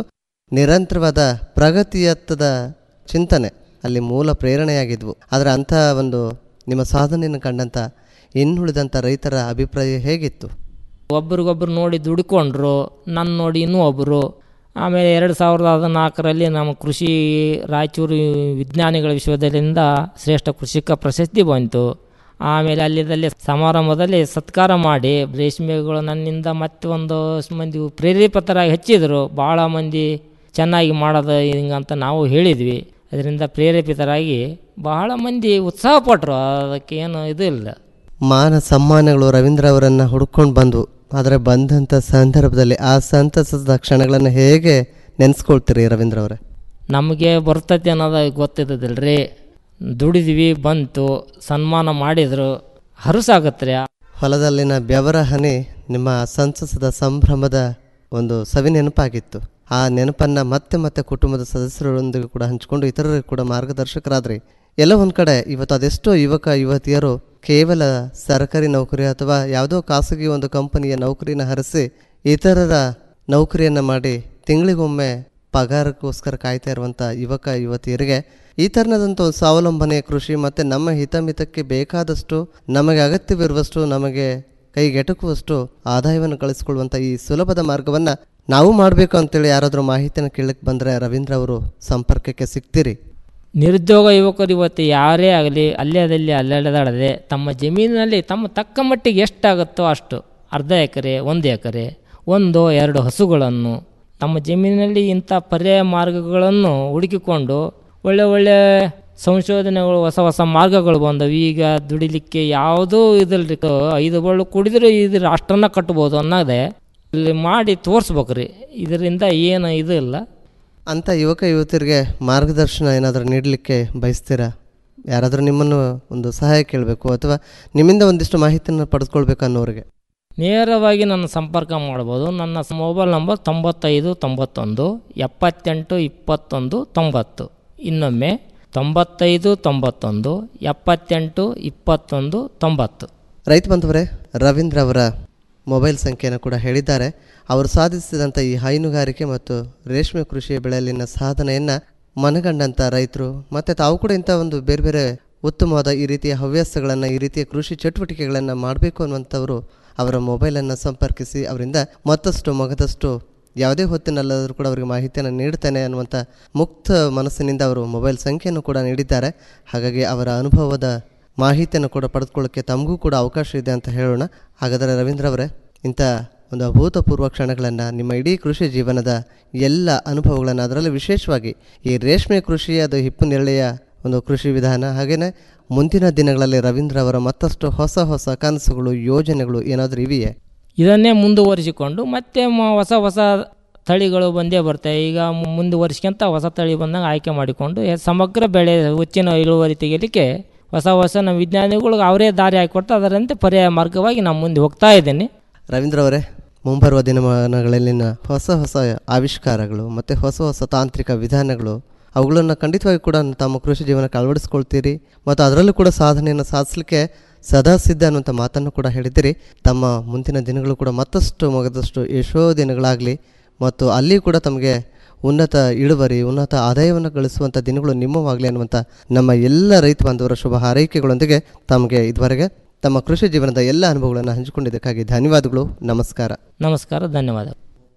ನಿರಂತರವಾದ ಪ್ರಗತಿಯತ್ತದ ಚಿಂತನೆ ಅಲ್ಲಿ ಮೂಲ ಪ್ರೇರಣೆಯಾಗಿದ್ವು ಆದರೆ ಅಂಥ ಒಂದು ನಿಮ್ಮ ಸಾಧನೆಯನ್ನು ಕಂಡಂಥ ಇನ್ನುಳಿದಂಥ ರೈತರ ಅಭಿಪ್ರಾಯ ಹೇಗಿತ್ತು ಒಬ್ರಿಗೊಬ್ರು ನೋಡಿ ದುಡ್ಕೊಂಡ್ರು ನನ್ನ ನೋಡಿ ಇನ್ನೂ ಒಬ್ಬರು ಆಮೇಲೆ ಎರಡು ಸಾವಿರದ ಹದಿನಾಲ್ಕರಲ್ಲಿ ನಮ್ಮ ಕೃಷಿ ರಾಯಚೂರು ವಿಜ್ಞಾನಿಗಳ ವಿಶ್ವವಿದ್ಯಾಲಯದಿಂದ ಶ್ರೇಷ್ಠ ಕೃಷಿಕ ಪ್ರಶಸ್ತಿ ಬಂತು ಆಮೇಲೆ ಅಲ್ಲಿದ್ದಲ್ಲಿ ಸಮಾರಂಭದಲ್ಲಿ ಸತ್ಕಾರ ಮಾಡಿ ರೇಷ್ಮೆಗಳು ನನ್ನಿಂದ ಮತ್ತೆ ಒಂದು ಮಂದಿ ಪ್ರೇರೇಪಿತರಾಗಿ ಹಚ್ಚಿದರು ಭಾಳ ಮಂದಿ ಚೆನ್ನಾಗಿ ಮಾಡೋದು ಹಿಂಗಂತ ನಾವು ಹೇಳಿದ್ವಿ ಅದರಿಂದ ಪ್ರೇರೇಪಿತರಾಗಿ ಬಹಳ ಮಂದಿ ಉತ್ಸಾಹ ಪಟ್ಟರು ಅದಕ್ಕೆ ಏನು ಇದು ಇಲ್ಲ ಮಾನ ಸಮ್ಮಾನಗಳು ರವೀಂದ್ರ ಅವರನ್ನು ಹುಡ್ಕೊಂಡು ಬಂದವು ಆದರೆ ಬಂದಂಥ ಸಂದರ್ಭದಲ್ಲಿ ಆ ಸಂತಸದ ಕ್ಷಣಗಳನ್ನು ಹೇಗೆ ನೆನೆಸ್ಕೊಳ್ತೀರಿ ರವೀಂದ್ರ ಅವರೇ ನಮಗೆ ಬರ್ತೈತಿ ಅನ್ನೋದು ಗೊತ್ತಿದ್ದದಿಲ್ರಿ ದುಡಿದ್ವಿ ಬಂತು ಸನ್ಮಾನ ಮಾಡಿದರು ಹರುಸಾಗತ್ರಿ ಹೊಲದಲ್ಲಿನ ಬೆವರ ಹನಿ ನಿಮ್ಮ ಸಂತಸದ ಸಂಭ್ರಮದ ಒಂದು ಸವಿ ನೆನಪಾಗಿತ್ತು ಆ ನೆನಪನ್ನು ಮತ್ತೆ ಮತ್ತೆ ಕುಟುಂಬದ ಸದಸ್ಯರೊಂದಿಗೆ ಕೂಡ ಹಂಚಿಕೊಂಡು ಇತರರಿಗೆ ಕೂಡ ಮಾರ್ಗದರ್ಶಕರಾದ್ರಿ ಎಲ್ಲ ಒಂದು ಕಡೆ ಇವತ್ತು ಅದೆಷ್ಟೋ ಯುವಕ ಯುವತಿಯರು ಕೇವಲ ಸರ್ಕಾರಿ ನೌಕರಿ ಅಥವಾ ಯಾವುದೋ ಖಾಸಗಿ ಒಂದು ಕಂಪನಿಯ ನೌಕರಿನ ಹರಿಸಿ ಇತರರ ನೌಕರಿಯನ್ನು ಮಾಡಿ ತಿಂಗಳಿಗೊಮ್ಮೆ ಪಗಾರಕ್ಕೋಸ್ಕರ ಕಾಯ್ತಾ ಇರುವಂಥ ಯುವಕ ಯುವತಿಯರಿಗೆ ಈ ಥರನಾದಂಥ ಒಂದು ಸ್ವಾವಲಂಬನೆ ಕೃಷಿ ಮತ್ತು ನಮ್ಮ ಹಿತಮಿತಕ್ಕೆ ಬೇಕಾದಷ್ಟು ನಮಗೆ ಅಗತ್ಯವಿರುವಷ್ಟು ನಮಗೆ ಕೈಗೆಟಕುವಷ್ಟು ಆದಾಯವನ್ನು ಗಳಿಸ್ಕೊಳ್ಳುವಂಥ ಈ ಸುಲಭದ ಮಾರ್ಗವನ್ನು ನಾವು ಮಾಡಬೇಕು ಅಂತೇಳಿ ಯಾರಾದರೂ ಮಾಹಿತಿಯನ್ನು ಕೇಳಕ್ಕೆ ಬಂದರೆ ರವೀಂದ್ರ ಅವರು ಸಂಪರ್ಕಕ್ಕೆ ಸಿಗ್ತೀರಿ ನಿರುದ್ಯೋಗ ಯುವಕರು ಇವತ್ತು ಯಾರೇ ಆಗಲಿ ಅಲ್ಲೇದಲ್ಲಿ ಅಲ್ಲೆಳೆದಾಡದೆ ತಮ್ಮ ಜಮೀನಿನಲ್ಲಿ ತಮ್ಮ ತಕ್ಕ ಮಟ್ಟಿಗೆ ಎಷ್ಟಾಗುತ್ತೋ ಅಷ್ಟು ಅರ್ಧ ಎಕರೆ ಒಂದು ಎಕರೆ ಒಂದು ಎರಡು ಹಸುಗಳನ್ನು ತಮ್ಮ ಜಮೀನಿನಲ್ಲಿ ಇಂಥ ಪರ್ಯಾಯ ಮಾರ್ಗಗಳನ್ನು ಹುಡುಕಿಕೊಂಡು ಒಳ್ಳೆ ಒಳ್ಳೆ ಸಂಶೋಧನೆಗಳು ಹೊಸ ಹೊಸ ಮಾರ್ಗಗಳು ಬಂದವು ಈಗ ದುಡಿಲಿಕ್ಕೆ ಯಾವುದೂ ಇದಿಲ್ರಿ ಐದು ಬಳ್ಳು ಕುಡಿದ್ರೆ ಇದ್ರ ಅಷ್ಟನ್ನು ಕಟ್ಬೋದು ಅನ್ನೋದೇ ಇಲ್ಲಿ ಮಾಡಿ ತೋರಿಸ್ಬೇಕ್ರಿ ಇದರಿಂದ ಏನು ಇದು ಇಲ್ಲ ಅಂಥ ಯುವಕ ಯುವತಿಯರಿಗೆ ಮಾರ್ಗದರ್ಶನ ಏನಾದರೂ ನೀಡಲಿಕ್ಕೆ ಬಯಸ್ತೀರಾ ಯಾರಾದರೂ ನಿಮ್ಮನ್ನು ಒಂದು ಸಹಾಯ ಕೇಳಬೇಕು ಅಥವಾ ನಿಮ್ಮಿಂದ ಒಂದಿಷ್ಟು ಮಾಹಿತಿಯನ್ನು ಪಡೆದುಕೊಳ್ಬೇಕು ಅನ್ನೋರಿಗೆ ನೇರವಾಗಿ ನನ್ನ ಸಂಪರ್ಕ ಮಾಡ್ಬೋದು ನನ್ನ ಸ- ಮೊಬೈಲ್ ನಂಬರ್ ತೊಂಬತ್ತೈದು ತೊಂಬತ್ತೊಂದು ಎಪ್ಪತ್ತೆಂಟು ಇಪ್ಪತ್ತೊಂದು ತೊಂಬತ್ತು ಇನ್ನೊಮ್ಮೆ ತೊಂಬತ್ತೈದು ತೊಂಬತ್ತೊಂದು ಎಪ್ಪತ್ತೆಂಟು ಇಪ್ಪತ್ತೊಂದು ತೊಂಬತ್ತು ರೈತ ಬಂಧುವರೇ ರವೀಂದ್ರ ಅವರ ಮೊಬೈಲ್ ಸಂಖ್ಯೆಯನ್ನು ಕೂಡ ಹೇಳಿದ್ದಾರೆ ಅವರು ಸಾಧಿಸಿದಂಥ ಈ ಹೈನುಗಾರಿಕೆ ಮತ್ತು ರೇಷ್ಮೆ ಕೃಷಿಯ ಬೆಳೆಯಲ್ಲಿನ ಸಾಧನೆಯನ್ನು ಮನಗಂಡಂಥ ರೈತರು ಮತ್ತು ತಾವು ಕೂಡ ಇಂಥ ಒಂದು ಬೇರೆ ಬೇರೆ ಉತ್ತಮವಾದ ಈ ರೀತಿಯ ಹವ್ಯಾಸಗಳನ್ನು ಈ ರೀತಿಯ ಕೃಷಿ ಚಟುವಟಿಕೆಗಳನ್ನು ಮಾಡಬೇಕು ಅನ್ನುವಂಥವರು ಅವರ ಮೊಬೈಲನ್ನು ಸಂಪರ್ಕಿಸಿ ಅವರಿಂದ ಮತ್ತಷ್ಟು ಮಗದಷ್ಟು ಯಾವುದೇ ಹೊತ್ತಿನಲ್ಲಾದರೂ ಕೂಡ ಅವರಿಗೆ ಮಾಹಿತಿಯನ್ನು ನೀಡ್ತೇನೆ ಅನ್ನುವಂಥ ಮುಕ್ತ ಮನಸ್ಸಿನಿಂದ ಅವರು ಮೊಬೈಲ್ ಸಂಖ್ಯೆಯನ್ನು ಕೂಡ ನೀಡಿದ್ದಾರೆ ಹಾಗಾಗಿ ಅವರ ಅನುಭವದ ಮಾಹಿತಿಯನ್ನು ಕೂಡ ಪಡೆದುಕೊಳ್ಳೋಕ್ಕೆ ತಮಗೂ ಕೂಡ ಅವಕಾಶ ಇದೆ ಅಂತ ಹೇಳೋಣ ಹಾಗಾದರೆ ರವೀಂದ್ರ ಅವರೇ ಇಂಥ ಒಂದು ಅಭೂತಪೂರ್ವ ಕ್ಷಣಗಳನ್ನು ನಿಮ್ಮ ಇಡೀ ಕೃಷಿ ಜೀವನದ ಎಲ್ಲ ಅನುಭವಗಳನ್ನು ಅದರಲ್ಲಿ ವಿಶೇಷವಾಗಿ ಈ ರೇಷ್ಮೆ ಕೃಷಿ ಅದು ಹಿಪ್ಪು ನೆರಳೆಯ ಒಂದು ಕೃಷಿ ವಿಧಾನ ಹಾಗೆಯೇ ಮುಂದಿನ ದಿನಗಳಲ್ಲಿ ರವೀಂದ್ರ ಅವರ ಮತ್ತಷ್ಟು ಹೊಸ ಹೊಸ ಕನಸುಗಳು ಯೋಜನೆಗಳು ಏನಾದರೂ ಇವೆಯೇ ಇದನ್ನೇ ಮುಂದುವರಿಸಿಕೊಂಡು ಮತ್ತೆ ಮ- ಹೊಸ ಹೊಸ ತಳಿಗಳು ಬಂದೇ ಬರ್ತವೆ ಈಗ ಮು- ಮುಂದುವರಿಸ್ಕೊಂತ ಹೊಸ ತಳಿ ಬಂದಾಗ ಆಯ್ಕೆ ಮಾಡಿಕೊಂಡು ಎ- ಸಮಗ್ರ ಬೆಳೆ ಹೆಚ್ಚಿನ ಇಳುವರಿ ತೆಗಿಲಿಕ್ಕೆ ಹೊಸ ಹೊಸ ನಮ್ಮ ವಿಜ್ಞಾನಿಗಳು ಅವರೇ ದಾರಿ ಹಾಕಿಕೊಡ್ತಾ ಅದರಂತೆ ಪರ್ಯಾಯ ಮಾರ್ಗವಾಗಿ ನಾನು ಮುಂದೆ ಹೋಗ್ತಾ ಇದ್ದೇನೆ ರವೀಂದ್ರ ಅವರೇ ಮುಂಬರುವ ದಿನಮಾನಗಳಲ್ಲಿನ ಹೊಸ ಹೊಸ ಆವಿಷ್ಕಾರಗಳು ಮತ್ತು ಹೊಸ ಹೊಸ ತಾಂತ್ರಿಕ ವಿಧಾನಗಳು ಅವುಗಳನ್ನು ಖಂಡಿತವಾಗಿ ಕೂಡ ತಮ್ಮ ಕೃಷಿ ಜೀವನಕ್ಕೆ ಅಳವಡಿಸ್ಕೊಳ್ತೀರಿ ಮತ್ತು ಅದರಲ್ಲೂ ಕೂಡ ಸಾಧನೆಯನ್ನು ಸಾಧಿಸಲಿಕ್ಕೆ ಸದಾ ಸಿದ್ಧ ಅನ್ನುವಂಥ ಮಾತನ್ನು ಕೂಡ ಹೇಳಿದ್ದೀರಿ ತಮ್ಮ ಮುಂದಿನ ದಿನಗಳು ಕೂಡ ಮತ್ತಷ್ಟು ಮಗದಷ್ಟು ಎಷ್ಟೋ ದಿನಗಳಾಗಲಿ ಮತ್ತು ಅಲ್ಲಿ ಕೂಡ ತಮಗೆ ಉನ್ನತ ಇಳುವರಿ ಉನ್ನತ ಆದಾಯವನ್ನು ಗಳಿಸುವಂಥ ದಿನಗಳು ನಿಮ್ಮವಾಗಲಿ ಅನ್ನುವಂಥ ನಮ್ಮ ಎಲ್ಲ ರೈತ ಬಾಂಧವರ ಶುಭ ಹಾರೈಕೆಗಳೊಂದಿಗೆ ತಮಗೆ ಇದುವರೆಗೆ ತಮ್ಮ ಕೃಷಿ ಜೀವನದ ಎಲ್ಲ ಅನುಭವಗಳನ್ನು ಹಂಚಿಕೊಂಡಿದ್ದಕ್ಕಾಗಿ ಧನ್ಯವಾದಗಳು ನಮಸ್ಕಾರ ನಮಸ್ಕಾರ ಧನ್ಯವಾದ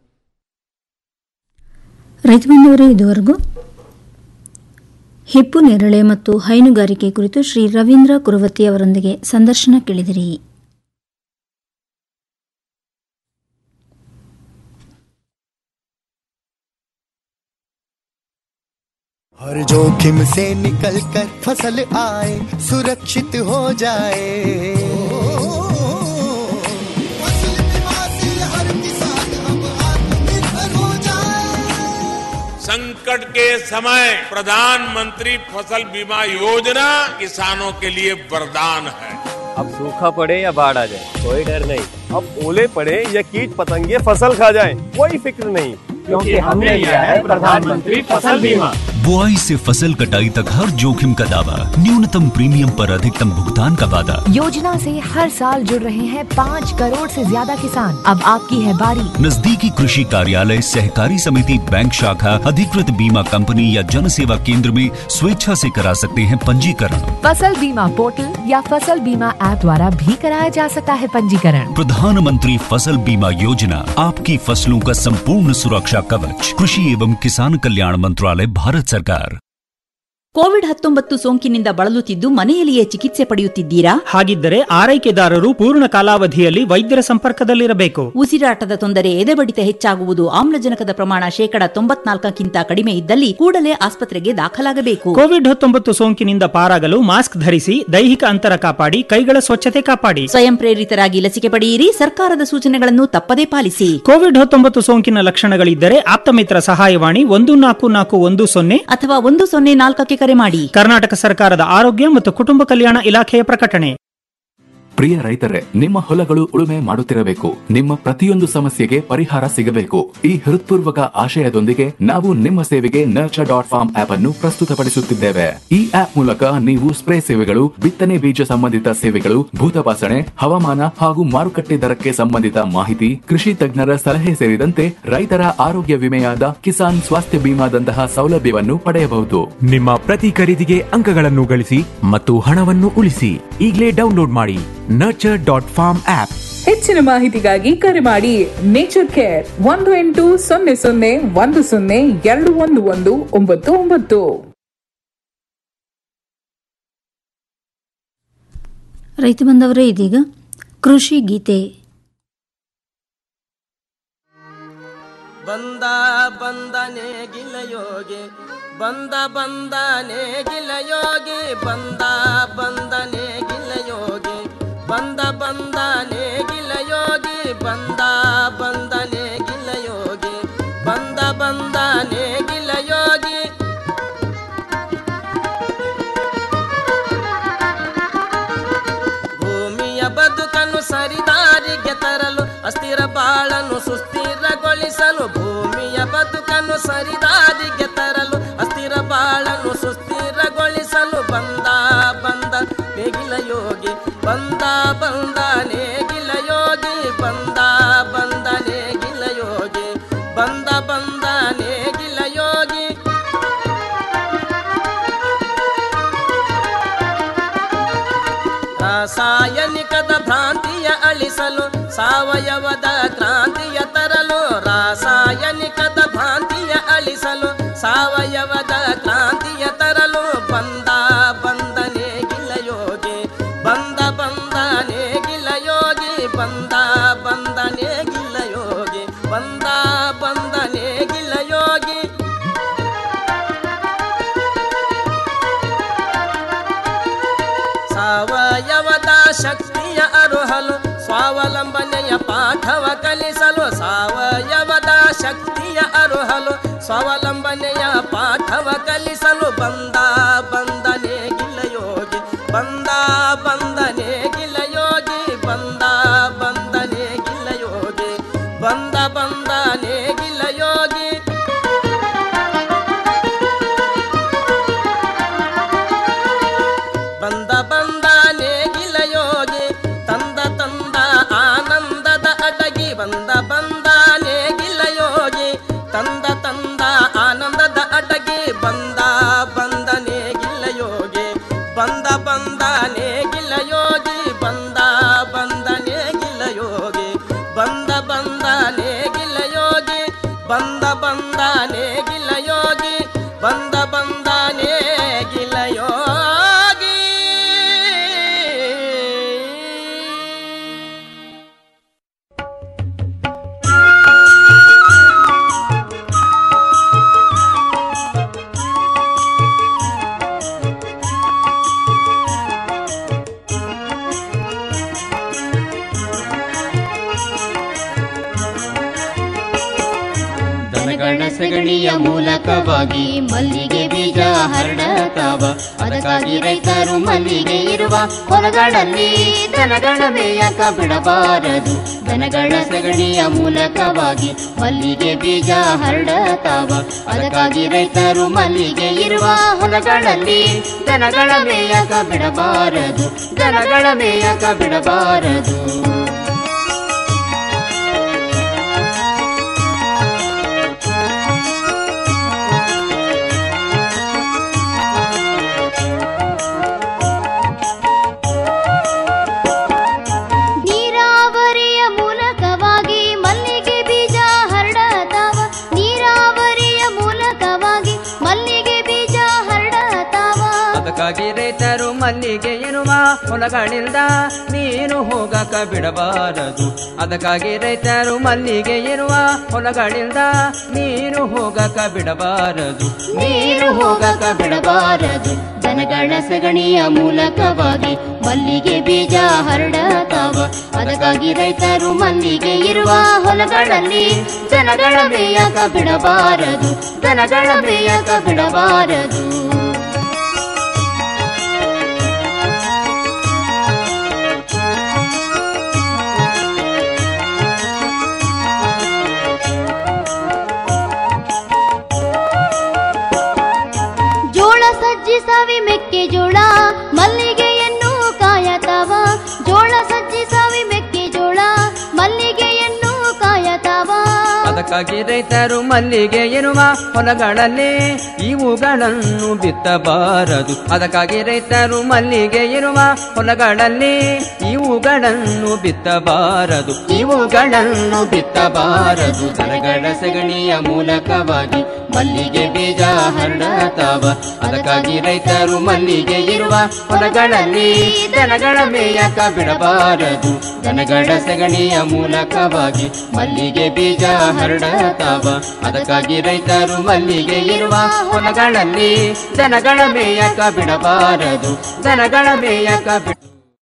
ರೈತ ಬಂಧುವರೇ ಇದುವರೆಗೂ ಹಿಪ್ಪು ನೇರಳೆ ಮತ್ತು ಹೈನುಗಾರಿಕೆ ಕುರಿತು ಶ್ರೀ ರವೀಂದ್ರ ಕುರುವತಿ ಅವರೊಂದಿಗೆ ಸಂದರ್ಶನ ಕೇಳಿದಿರಿ हर जोखिम से निकल कर फसल आए सुरक्षित हो जाए फसल बीमा से हर किसान अब आत्मनिर्भर हो जाए संकट के समय प्रधानमंत्री फसल बीमा योजना किसानों के लिए वरदान है अब सूखा पड़े या बाढ़ आ जाए कोई डर नहीं अब ओले पड़े या कीट पतंगे फसल खा जाए कोई फिक्र नहीं क्योंकि हमने लिया है प्रधानमंत्री फसल बीमा बुआई से फसल कटाई तक हर जोखिम का दावा न्यूनतम प्रीमियम पर अधिकतम भुगतान का वादा योजना से हर साल जुड़ रहे हैं पाँच करोड़ से ज्यादा किसान अब आपकी है बारी नजदीकी कृषि कार्यालय सहकारी समिति बैंक शाखा अधिकृत बीमा कंपनी या जन सेवा केंद्र में स्वेच्छा से करा सकते हैं पंजीकरण फसल बीमा पोर्टल या फसल बीमा ऐप द्वारा भी कराया जा सकता है पंजीकरण प्रधानमंत्री फसल बीमा योजना आपकी फसलों का संपूर्ण सुरक्षा कवच कृषि एवं किसान कल्याण मंत्रालय भारत सरकार ಕೋವಿಡ್ ಹತ್ತೊಂಬತ್ತು ಸೋಂಕಿನಿಂದ ಬಳಲುತ್ತಿದ್ದು ಮನೆಯಲ್ಲಿಯೇ ಚಿಕಿತ್ಸೆ ಪಡೆಯುತ್ತಿದ್ದೀರಾ ಹಾಗಿದ್ದರೆ ಆರೈಕೆದಾರರು ಪೂರ್ಣ ಕಾಲಾವಧಿಯಲ್ಲಿ ವೈದ್ಯರ ಸಂಪರ್ಕದಲ್ಲಿರಬೇಕು ಉಸಿರಾಟದ ತೊಂದರೆ ಎದೆಬಡಿತ ಹೆಚ್ಚಾಗುವುದು ಆಮ್ಲಜನಕದ ಪ್ರಮಾಣ ಶೇಕಡ ತೊಂಬತ್ನಾಲ್ಕಕ್ಕಿಂತ ಕಡಿಮೆ ಇದ್ದಲ್ಲಿ ಕೂಡಲೇ ಆಸ್ಪತ್ರೆಗೆ ದಾಖಲಾಗಬೇಕು ಕೋವಿಡ್ ಹತ್ತೊಂಬತ್ತು ಸೋಂಕಿನಿಂದ ಪಾರಾಗಲು ಮಾಸ್ಕ್ ಧರಿಸಿ ದೈಹಿಕ ಅಂತರ ಕಾಪಾಡಿ ಕೈಗಳ ಸ್ವಚ್ಛತೆ ಕಾಪಾಡಿ ಸ್ವಯಂ ಪ್ರೇರಿತರಾಗಿ ಲಸಿಕೆ ಪಡೆಯಿರಿ ಸರ್ಕಾರದ ಸೂಚನೆಗಳನ್ನು ತಪ್ಪದೇ ಪಾಲಿಸಿ ಕೋವಿಡ್ ಹತ್ತೊಂಬತ್ತು ಸೋಂಕಿನ ಲಕ್ಷಣಗಳಿದ್ದರೆ ಆಪ್ತಮಿತ್ರ ಸಹಾಯವಾಣಿ ಒಂದು ನಾಲ್ಕು ನಾಲ್ಕು ಒಂದು ಸೊನ್ನೆ ಅಥವಾ ಒಂದು ಸೊನ್ನೆ ನಾಲ್ಕಕ್ಕೆ ಕರೆ ಮಾಡಿ ಕರ್ನಾಟಕ ಸರ್ಕಾರದ ಆರೋಗ್ಯ ಮತ್ತು ಕುಟುಂಬ ಕಲ್ಯಾಣ ಇಲಾಖೆಯ ಪ್ರಕಟಣೆ ಪ್ರಿಯ ರೈತರೇ ನಿಮ್ಮ ಹೊಲಗಳು ಉಳುಮೆ ಮಾಡುತ್ತಿರಬೇಕು ನಿಮ್ಮ ಪ್ರತಿಯೊಂದು ಸಮಸ್ಯೆಗೆ ಪರಿಹಾರ ಸಿಗಬೇಕು ಈ ಹೃತ್ಪೂರ್ವಕ ಆಶಯದೊಂದಿಗೆ ನಾವು ನಿಮ್ಮ ಸೇವೆಗೆ ನರ್ಚರ್ ಡಾಟ್ ಫಾರ್ಮ್ ಆಪ್ ಅನ್ನು ಪ್ರಸ್ತುತಪಡಿಸುತ್ತಿದ್ದೇವೆ ಈ ಆಪ್ ಮೂಲಕ ನೀವು ಸ್ಪ್ರೇ ಸೇವೆಗಳು ಬಿತ್ತನೆ ಬೀಜ ಸಂಬಂಧಿತ ಸೇವೆಗಳು ಭೂತಪಾಸಣೆ ಹವಾಮಾನ ಹಾಗೂ ಮಾರುಕಟ್ಟೆ ದರಕ್ಕೆ ಸಂಬಂಧಿತ ಮಾಹಿತಿ ಕೃಷಿ ತಜ್ಞರ ಸಲಹೆ ಸೇರಿದಂತೆ ರೈತರ ಆರೋಗ್ಯ ವಿಮೆಯಾದ ಕಿಸಾನ್ ಸ್ವಾಸ್ಥ್ಯ ಬಿಮಾದಂತಹ ಸೌಲಭ್ಯವನ್ನು ಪಡೆಯಬಹುದು ನಿಮ್ಮ ಪ್ರತಿ ಖರೀದಿಗೆ ಅಂಕಗಳನ್ನು ಗಳಿಸಿ ಮತ್ತು ಹಣವನ್ನು ಉಳಿಸಿ ಈಗಲೇ ಡೌನ್ಲೋಡ್ ಮಾಡಿ ನರ್ಚರ್ ಡಾಟ್ ಫಾರ್ಮ್ ಆಪ್ ಹೆಚ್ಚಿನ ಮಾಹಿತಿಗಾಗಿ ಕರೆ ಮಾಡಿ ನೇಚರ್ ಕೇರ್ ಒಂದು ಎಂಟು ಸೊನ್ನೆ ಸೊನ್ನೆ ಒಂದು ಸೊನ್ನೆ ಎರಡು ಒಂದು ಒಂದು ಒಂಬತ್ತು ಒಂಬತ್ತು ರೈತ ಬಂದವರೇ ಇದೀಗ ಕೃಷಿ ಗೀತೆ ಬಂದ ಬಂದನೆ ಗಿಲಯೋಗಿ ಬಂದ ಬಂದನೆ ಗಿಲಯೋಗಿ ಬಂದ ಬಂದನೆ ಗಿಲಯೋಗಿ ಬಂದ ಬಂದನೆ ಗಿಲಯೋಗಿ ಬಂದ ಬಂದನೆ ಗಿಲಯೋಗಿ ಬಂದ ಬಂದನೆ ಗಿಲಯೋಗಿ ಭೂಮಿಯ ಬದುಕನ್ನು ಸರಿದಾರಿಗೆ ತರಲು ಅಸ್ಥಿರ ಬಾಳನ್ನು ಸುಸ್ಥಿರಗೊಳಿಸಲು ಭೂಮಿಯ ಬದುಕನ್ನು ಸರಿದಾರಿಗೆ ತರಲು ಅಸ್ಥಿರ ಬಾಳನ್ನು ಸುಸ್ಥಿರಗೊಳಿಸಲು ಬಂದ ಬಂದ ನೇಗಿಲ ಯೋಗಿ ಬಂದ ಬಂದ ನೇಗಿಲ ಯೋಗಿ ಬಂದ ಬಂದ ನೇಗಿಲ ಯೋಗಿ ಬಂದ ಬಂದ ನೇಗಿಲ ಯೋಗಿ ರಾಸಾಯನಿಕದ ಭ್ರಾಂತಿಯ ಅಳಿಸಲು ಸಾವಯವದ ಕ್ರಾಂತಿಯ ತರಲು ರಾಸಾಯನಿಕದ ಭ್ರಾಂತಿಯ ಅಳಿಸಲು ಸಾವಯವದ ಕ್ರಾಂತಿಯ ತರಲು ಬಂದ ಬಂದನೆ ಗಿಲಯೋಗಿ ಬಂದ ಬಂದನೆ ಗಿಲಯೋಗಿ ಬಂದ ಬಂದನೆ ಗಿಲಯೋಗಿ ಬಂದ ಬಂದನೆ ಗಿಲಯೋಗಿ ಸಾವಯವದ ಶಕ್ತಿಯ ಅರುಹಲು ಸ್ವಾವಲಂಬನೆಯ ಪಾಠವ ಕಲಿಸಲು ಸಾವಯವದ ಶಕ್ತಿಯ ಅರುಹಲು ಸ್ವಾವಲಂಬನೆಯ ಪಾಠವ ಕಲಿಸಲು ಬಂದ ಬಂದನೆ ಗಿಲಯೋಗಿ ಬಂದ ಬಂದನೆ ಗಿಲಯೋಗಿ ಬಂದ ಬಂದನೆ ಗಿಲಯೋಗಿ ಬಂದ ಬಂದನೆ ಗಿಲಯೋಗಿ ಬಂದ ಬಂದ ನೇಗಿಲ ಯೋಗಿ ತಂದ ತಂದ ಆನಂದದ ಅಡಗಿ ಬಂದ ಬಂದ ನೇಗಿಲ ಯೋಗಿ ತಂದ ತಂದ ಆನಂದದ ಅಡಗಿ ಬಂದ ಬಂದ ನೇಗಿಲ ಯೋಗಿ ಬಂದ ಬಂದ ನೇಗಿಲ ಯೋಗಿ ಬಂದ ಬಂದ ನೇಗಿಲ ಯೋಗಿ ಬಂದ ಬಂದ ನೇಗಿಲ ಯೋಗಿ ಬಂದ ಬಂದ ನೇಗಿಲ ಯೋಗಿ ಬಂದ ಬಂದ ನೇಗಿಲ ಯೋಗಿ ದನಗಳ ಸಗಣಿಯ ಮೂಲಕವಾಗಿ ಮಲ್ಲಿಗೆ ಬೀಜ ಹರಡತಾವ ಅದಕ್ಕಾಗಿ ರೈತರು ಮಲ್ಲಿಗೆ ಇರುವ ಹೊಲಗಳಲ್ಲಿ ದನಗಳ ಮೇಯಕ ಬಿಡಬಾರದು ದನಗಳ ಸಗಣಿಯ ಮೂಲಕವಾಗಿ ಮಲ್ಲಿಗೆ ಬೀಜ ಹರಡತಾವ ಅದಕ್ಕಾಗಿ ರೈತರು ಮಲ್ಲಿಗೆ ಇರುವ ಹೊಲಗಳಲ್ಲಿ ದನಗಳ ಮೇಯಕ ಬಿಡಬಾರದು ದನಗಳ ಮೇಯಕ ಬಿಡಬಾರದು ನೀರಾವರಿಯ ಮೂಲಕವಾಗಿ ಮಲ್ಲಿಗೆ ಬೀಜ ಹರಡತಾವ ನೀರಾವರಿಯ ಮೂಲಕವಾಗಿ ಮಲ್ಲಿಗೆ ಬೀಜ ಹರಡತಾವ ಅದಕ್ಕಾಗಿ ರೈತರು ಮಲ್ಲಿಗೆ ಎನ್ನುವ ಹೊಲಗಳಿಂದ ನೀನು ಹೋಗಕ ಬಿಡಬಾರದು ಅದಕ್ಕಾಗಿ ರೈತರು ಮಲ್ಲಿಗೆ ಇರುವ ಹೊಲಗಳಿಂದ ನೀನು ಹೋಗಕ ಬಿಡಬಾರದು ನೀರು ಹೋಗಕ ಬಿಡಬಾರದು ದನಗಳ ಸಗಣಿಯ ಮೂಲಕವಾಗಿ ಮಲ್ಲಿಗೆ ಬೀಜ ಹರಡತಾವ ಅದಕ್ಕಾಗಿ ರೈತರು ಮಲ್ಲಿಗೆ ಇರುವ ಹೊಲಗಳಲ್ಲಿ ದನಗಳ ಮೇಯಕ ಬಿಡಬಾರದು ದನಗಳ ಮೇಯಕ ಬಿಡಬಾರದು ಜೋಳ ಸಜ್ಜಿ ಸಾವಿ ಮೆಕ್ಕೆಜೋಳ ಮಲ್ಲಿಗೆಯನ್ನು ಕಾಯತಾವ ಜೋಳ ಸಜ್ಜಿ ಸಾವಿ ಮೆಕ್ಕೆಜೋಳ ಮಲ್ಲಿಗೆಯನ್ನು ಕಾಯತಾವ ಅದಕ್ಕಾಗಿ ರೈತರು ಮಲ್ಲಿಗೆ ಇರುವ ಹೊಲಗಳಲ್ಲಿ ಇವುಗಳನ್ನು ಬಿತ್ತಬಾರದು ಅದಕ್ಕಾಗಿ ರೈತರು ಮಲ್ಲಿಗೆ ಇರುವ ಹೊಲಗಳಲ್ಲಿ ಇವುಗಳನ್ನು ಬಿತ್ತಬಾರದು ಇವುಗಳನ್ನು ಬಿತ್ತಬಾರದು ದನಗಳ ಸಗಣಿಯ ಮೂಲಕವಾಗಿ ಮಲ್ಲಿಗೆ ಬೀಜ ಹರಡತಾವ ಅದಕ್ಕಾಗಿ ರೈತರು ಮಲ್ಲಿಗೆ ಇರುವ ಹೊಲಗಳಲ್ಲಿ ದನಗಳ ಮೇಯಕ ಬಿಡಬಾರದು ದನಗಳ ಸಗಣಿಯ ಮೂಲಕವಾಗಿ ಮಲ್ಲಿಗೆ ಬೀಜ ಹರಡತಾವ ಅದಕ್ಕಾಗಿ ರೈತರು ಮಲ್ಲಿಗೆ ಇರುವ ಹೊಲಗಳಲ್ಲಿ ದನಗಳ ಮೇಯಕ ಬಿಡಬಾರದು ದನಗಳ ಮೇಯಕ ಬಿಡ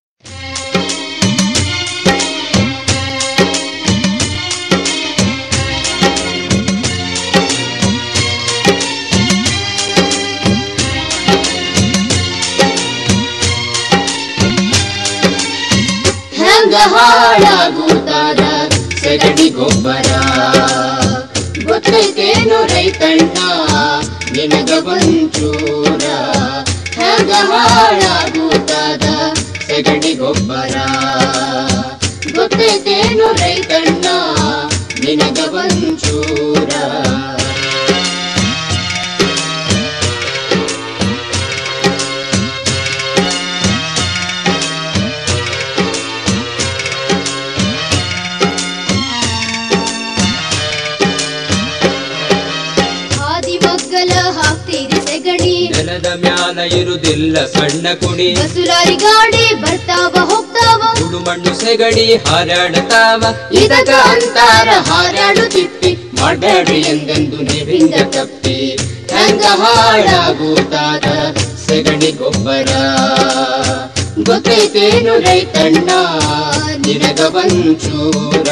ಹೆಂಗ ಹಾಳಾಗುತ್ತಾದ ಸಗಣಿ ಗೊಬ್ಬರ ಗೊತ್ತೈತೇನು ರೈತಣ್ಣ ನಿನಗ ಒಂಚೂರ ಹೆಂಗ ಹಾಳಾಗುತ್ತಾದ ಸಗಣಿ ಗೊಬ್ಬರ ಗೊತ್ತೈತೇನು ರೈತಣ್ಣ ನಿನಗ ಒಂಚೂರ ಹಾದಿ ಮಗ್ಗಲ ಹಾಕ್ತೀರಿ ಸೆಗಣಿ ನೆಲದ ಮ್ಯಾಲ ಇರುವುದಿಲ್ಲ ಸಣ್ಣ ಕುಡಿ ಬಸುಲಾರಿ ಗಾಡಿ ಬರ್ತಾವ ಹೋಗ್ತಾವ ಸುಡು ಮಣ್ಣು ಸೆಗಡಿ ಹಾರಾಡತಾವ ಇದಕ ಅಂತಾರ ಹಾರಾಡು ತಿಪ್ಪಿ ಮಾಡಬೇಡ್ರಿ ಎಂದೆಂದು ನೀವಿಂದ ತಪ್ಪಿ ಹೆಂಗ ಹಾಳಾಗುತ್ತಾದ ಸಗಣಿ ಗೊಬ್ಬರ ಗೊತ್ತೈತೇನು ರೈತಣ್ಣ ನಿನಗ ಒಂಚೂರ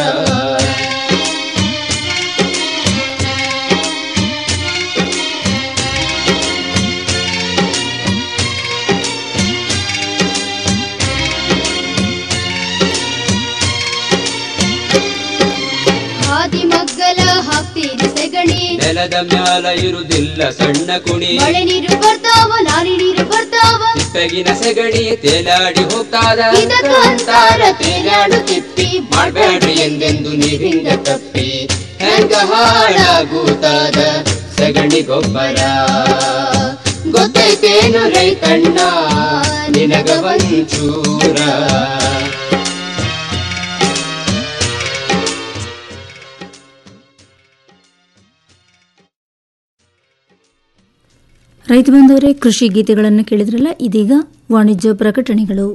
ಹಾದಿ ಮಗ್ಗಲ ಹಾಕ್ತೀರಿ ಸೆಗಣಿ ನೆಲದ ಮ್ಯಾಲ ಇರುವುದಿಲ್ಲ ಸಣ್ಣ ಕುಣಿ ಮಳೆ ನೀರು ಬರ್ತಾವ ನಾರಿ ನೀರು ಬರ್ತಾವ ತಿಪ್ಪೆಗಿನ ಸೆಗಡಿ ತೇಲಾಡಿ ಹೋಗ್ತಾದ ಇದಕ ಅಂತಾರ ತೇಲಾಡು ತಿಪ್ಪಿ ಮಾಡಬೇಡ್ರಿ ಎಂದೆಂದು ನೀವಿಂದ ತಪ್ಪಿ ಹೆಂಗ ಹಾಳಾಗುತ್ತಾದ ಸಗಣಿ ಗೊಬ್ಬರ ಗೊತ್ತೈತೇನು ರೈತಣ್ಣ ನಿನಗ ಒಂಚೂರ ರೈತ ಬಂದವರೇ ಕೃಷಿ ಗೀತೆಗಳನ್ನು ಕೇಳಿದ್ರಲ್ಲ ಇದೀಗ ವಾಣಿಜ್ಯ ಪ್ರಕಟಣೆಗಳು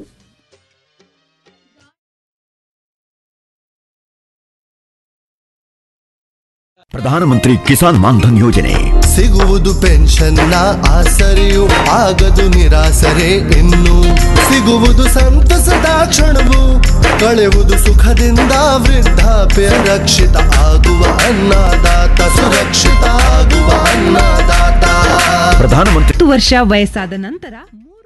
ಪ್ರಧಾನಮಂತ್ರಿ ಕಿಸಾನ್ ಮಾನ್ಧನ್ ಯೋಜನೆ ಸಿಗುವುದು ಪೆನ್ಷನ್ನ ಆಸರೆಯು ಆಗದು ನಿರಾಸರೆ ಇನ್ನು ಸಿಗುವುದು ಸಂತಸದ ಕ್ಷಣವು ಕಳೆಯುವುದು ಸುಖದಿಂದ ವೃದ್ಧಾಪ್ಯ ರಕ್ಷಿತ ಆಗುವ ಅನ್ನದಾತ ಸುರಕ್ಷಿತ ಆಗುವ ಅನ್ನದಾತ ಪ್ರಧಾನಮಂತ್ರಿ ಹತ್ತು ವರ್ಷ ವಯಸ್ಸಾದ ನಂತರ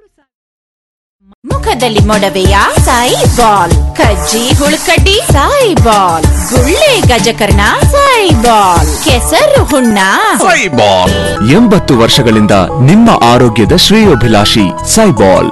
ಮುಖದಲ್ಲಿ ಮೊಡವೆಯ ಸಾಯಿ ಬಾಲ್ ಕಜ್ಜಿ ಹುಳುಕಡ್ಡಿ ಸಾಯಿ ಬಾಲ್ ಗುಳ್ಳೆ ಗಜಕರ್ಣ ಸಾಯಿ ಬಾಲ್ ಕೆಸರು ಹುಣ್ಣ ಸೈಬಾಲ್ ಎಂಬತ್ತು ವರ್ಷಗಳಿಂದ ನಿಮ್ಮ ಆರೋಗ್ಯದ ಶ್ರೇಯೋಭಿಲಾಷಿ ಸೈಬಾಲ್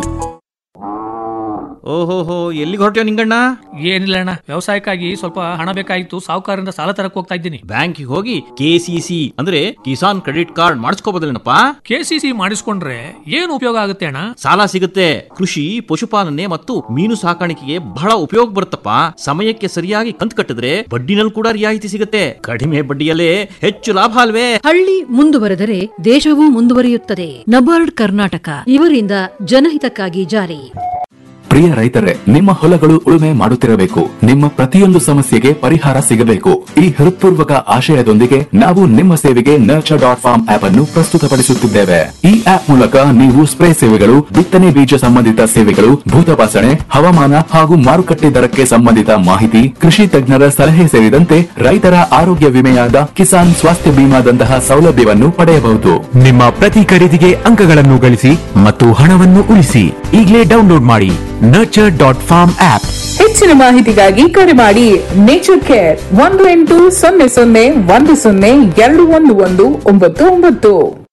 ಓಹೋಹೋ ಎಲ್ಲಿಗೆ ಹೊರಟ್ಯೋ ನಿಂಗಣ್ಣ ಏನಿಲ್ಲ ಅಣ್ಣ ವ್ಯವಸಾಯಕ್ಕಾಗಿ ಸ್ವಲ್ಪ ಹಣ ಬೇಕಾಗಿತ್ತು ಸಾಹುಕಾರರಿಂದ ಸಾಲ ತರಕ್ ಹೋಗ್ತಾ ಇದ್ದೀನಿ ಬ್ಯಾಂಕಿಗೆ ಹೋಗಿ ಕೆಸಿಸಿ ಅಂದ್ರೆ ಕಿಸಾನ್ ಕ್ರೆಡಿಟ್ ಕಾರ್ಡ್ ಮಾಡಿಸ್ಕೋಬೋದಲ್ಲೇನಪ್ಪ ಕೆಸಿಸಿ ಮಾಡಿಸ್ಕೊಂಡ್ರೆ ಏನು ಉಪಯೋಗ ಆಗುತ್ತೆ ಅಣ್ಣ ಸಾಲ ಸಿಗುತ್ತೆ ಕೃಷಿ ಪಶುಪಾಲನೆ ಮತ್ತು ಮೀನು ಸಾಕಾಣಿಕೆಗೆ ಬಹಳ ಉಪಯೋಗ ಬರುತ್ತಪ್ಪ ಸಮಯಕ್ಕೆ ಸರಿಯಾಗಿ ಕಂತು ಕಟ್ಟಿದ್ರೆ ಬಡ್ಡಿನಲ್ಲಿ ಕೂಡ ರಿಯಾಯಿತಿ ಸಿಗುತ್ತೆ ಕಡಿಮೆ ಬಡ್ಡಿಯಲ್ಲೇ ಹೆಚ್ಚು ಲಾಭ ಅಲ್ವೇ ಹಳ್ಳಿ ಮುಂದುವರೆದರೆ ದೇಶವೂ ಮುಂದುವರಿಯುತ್ತದೆ ನಬಾರ್ಡ್ ಕರ್ನಾಟಕ ಇವರಿಂದ ಜನಹಿತಕ್ಕಾಗಿ ಜಾರಿ ಪ್ರಿಯ ರೈತರೇ ನಿಮ್ಮ ಹೊಲಗಳು ಉಳುಮೆ ಮಾಡುತ್ತಿರಬೇಕು ನಿಮ್ಮ ಪ್ರತಿಯೊಂದು ಸಮಸ್ಯೆಗೆ ಪರಿಹಾರ ಸಿಗಬೇಕು ಈ ಹೃತ್ಪೂರ್ವಕ ಆಶಯದೊಂದಿಗೆ ನಾವು ನಿಮ್ಮ ಸೇವೆಗೆ ನರ್ಚರ್ ಡಾಟ್ ಫಾರ್ಮ್ ಆಪ್ ಅನ್ನು ಪ್ರಸ್ತುತಪಡಿಸುತ್ತಿದ್ದೇವೆ ಈ ಆಪ್ ಮೂಲಕ ನೀವು ಸ್ಪ್ರೇ ಸೇವೆಗಳು ಬಿತ್ತನೆ ಬೀಜ ಸಂಬಂಧಿತ ಸೇವೆಗಳು ಭೂತಪಾಸಣೆ ಹವಾಮಾನ ಹಾಗೂ ಮಾರುಕಟ್ಟೆ ದರಕ್ಕೆ ಸಂಬಂಧಿತ ಮಾಹಿತಿ ಕೃಷಿ ತಜ್ಞರ ಸಲಹೆ ಸೇರಿದಂತೆ ರೈತರ ಆರೋಗ್ಯ ವಿಮೆಯಾದ ಕಿಸಾನ್ ಸ್ವಾಸ್ಥ್ಯ ಬಿಮಾದಂತಹ ಸೌಲಭ್ಯವನ್ನು ಪಡೆಯಬಹುದು ನಿಮ್ಮ ಪ್ರತಿ ಖರೀದಿಗೆ ಅಂಕಗಳನ್ನು ಗಳಿಸಿ ಮತ್ತು ಹಣವನ್ನು ಉಳಿಸಿ ಈಗಲೇ ಡೌನ್ಲೋಡ್ ಮಾಡಿ ನರ್ಚರ್ ಡಾಟ್ ಫಾರ್ಮ್ ಆಪ್ ಹೆಚ್ಚಿನ ಮಾಹಿತಿಗಾಗಿ ಕರೆ ಮಾಡಿ ನೇಚರ್ ಕೇರ್ ಒಂದು ಎಂಟು ಸೊನ್ನೆ ಸೊನ್ನೆ ಒಂದು ಸೊನ್ನೆ ಎರಡು ಒಂದು ಒಂದು ಒಂಬತ್ತು ಒಂಬತ್ತು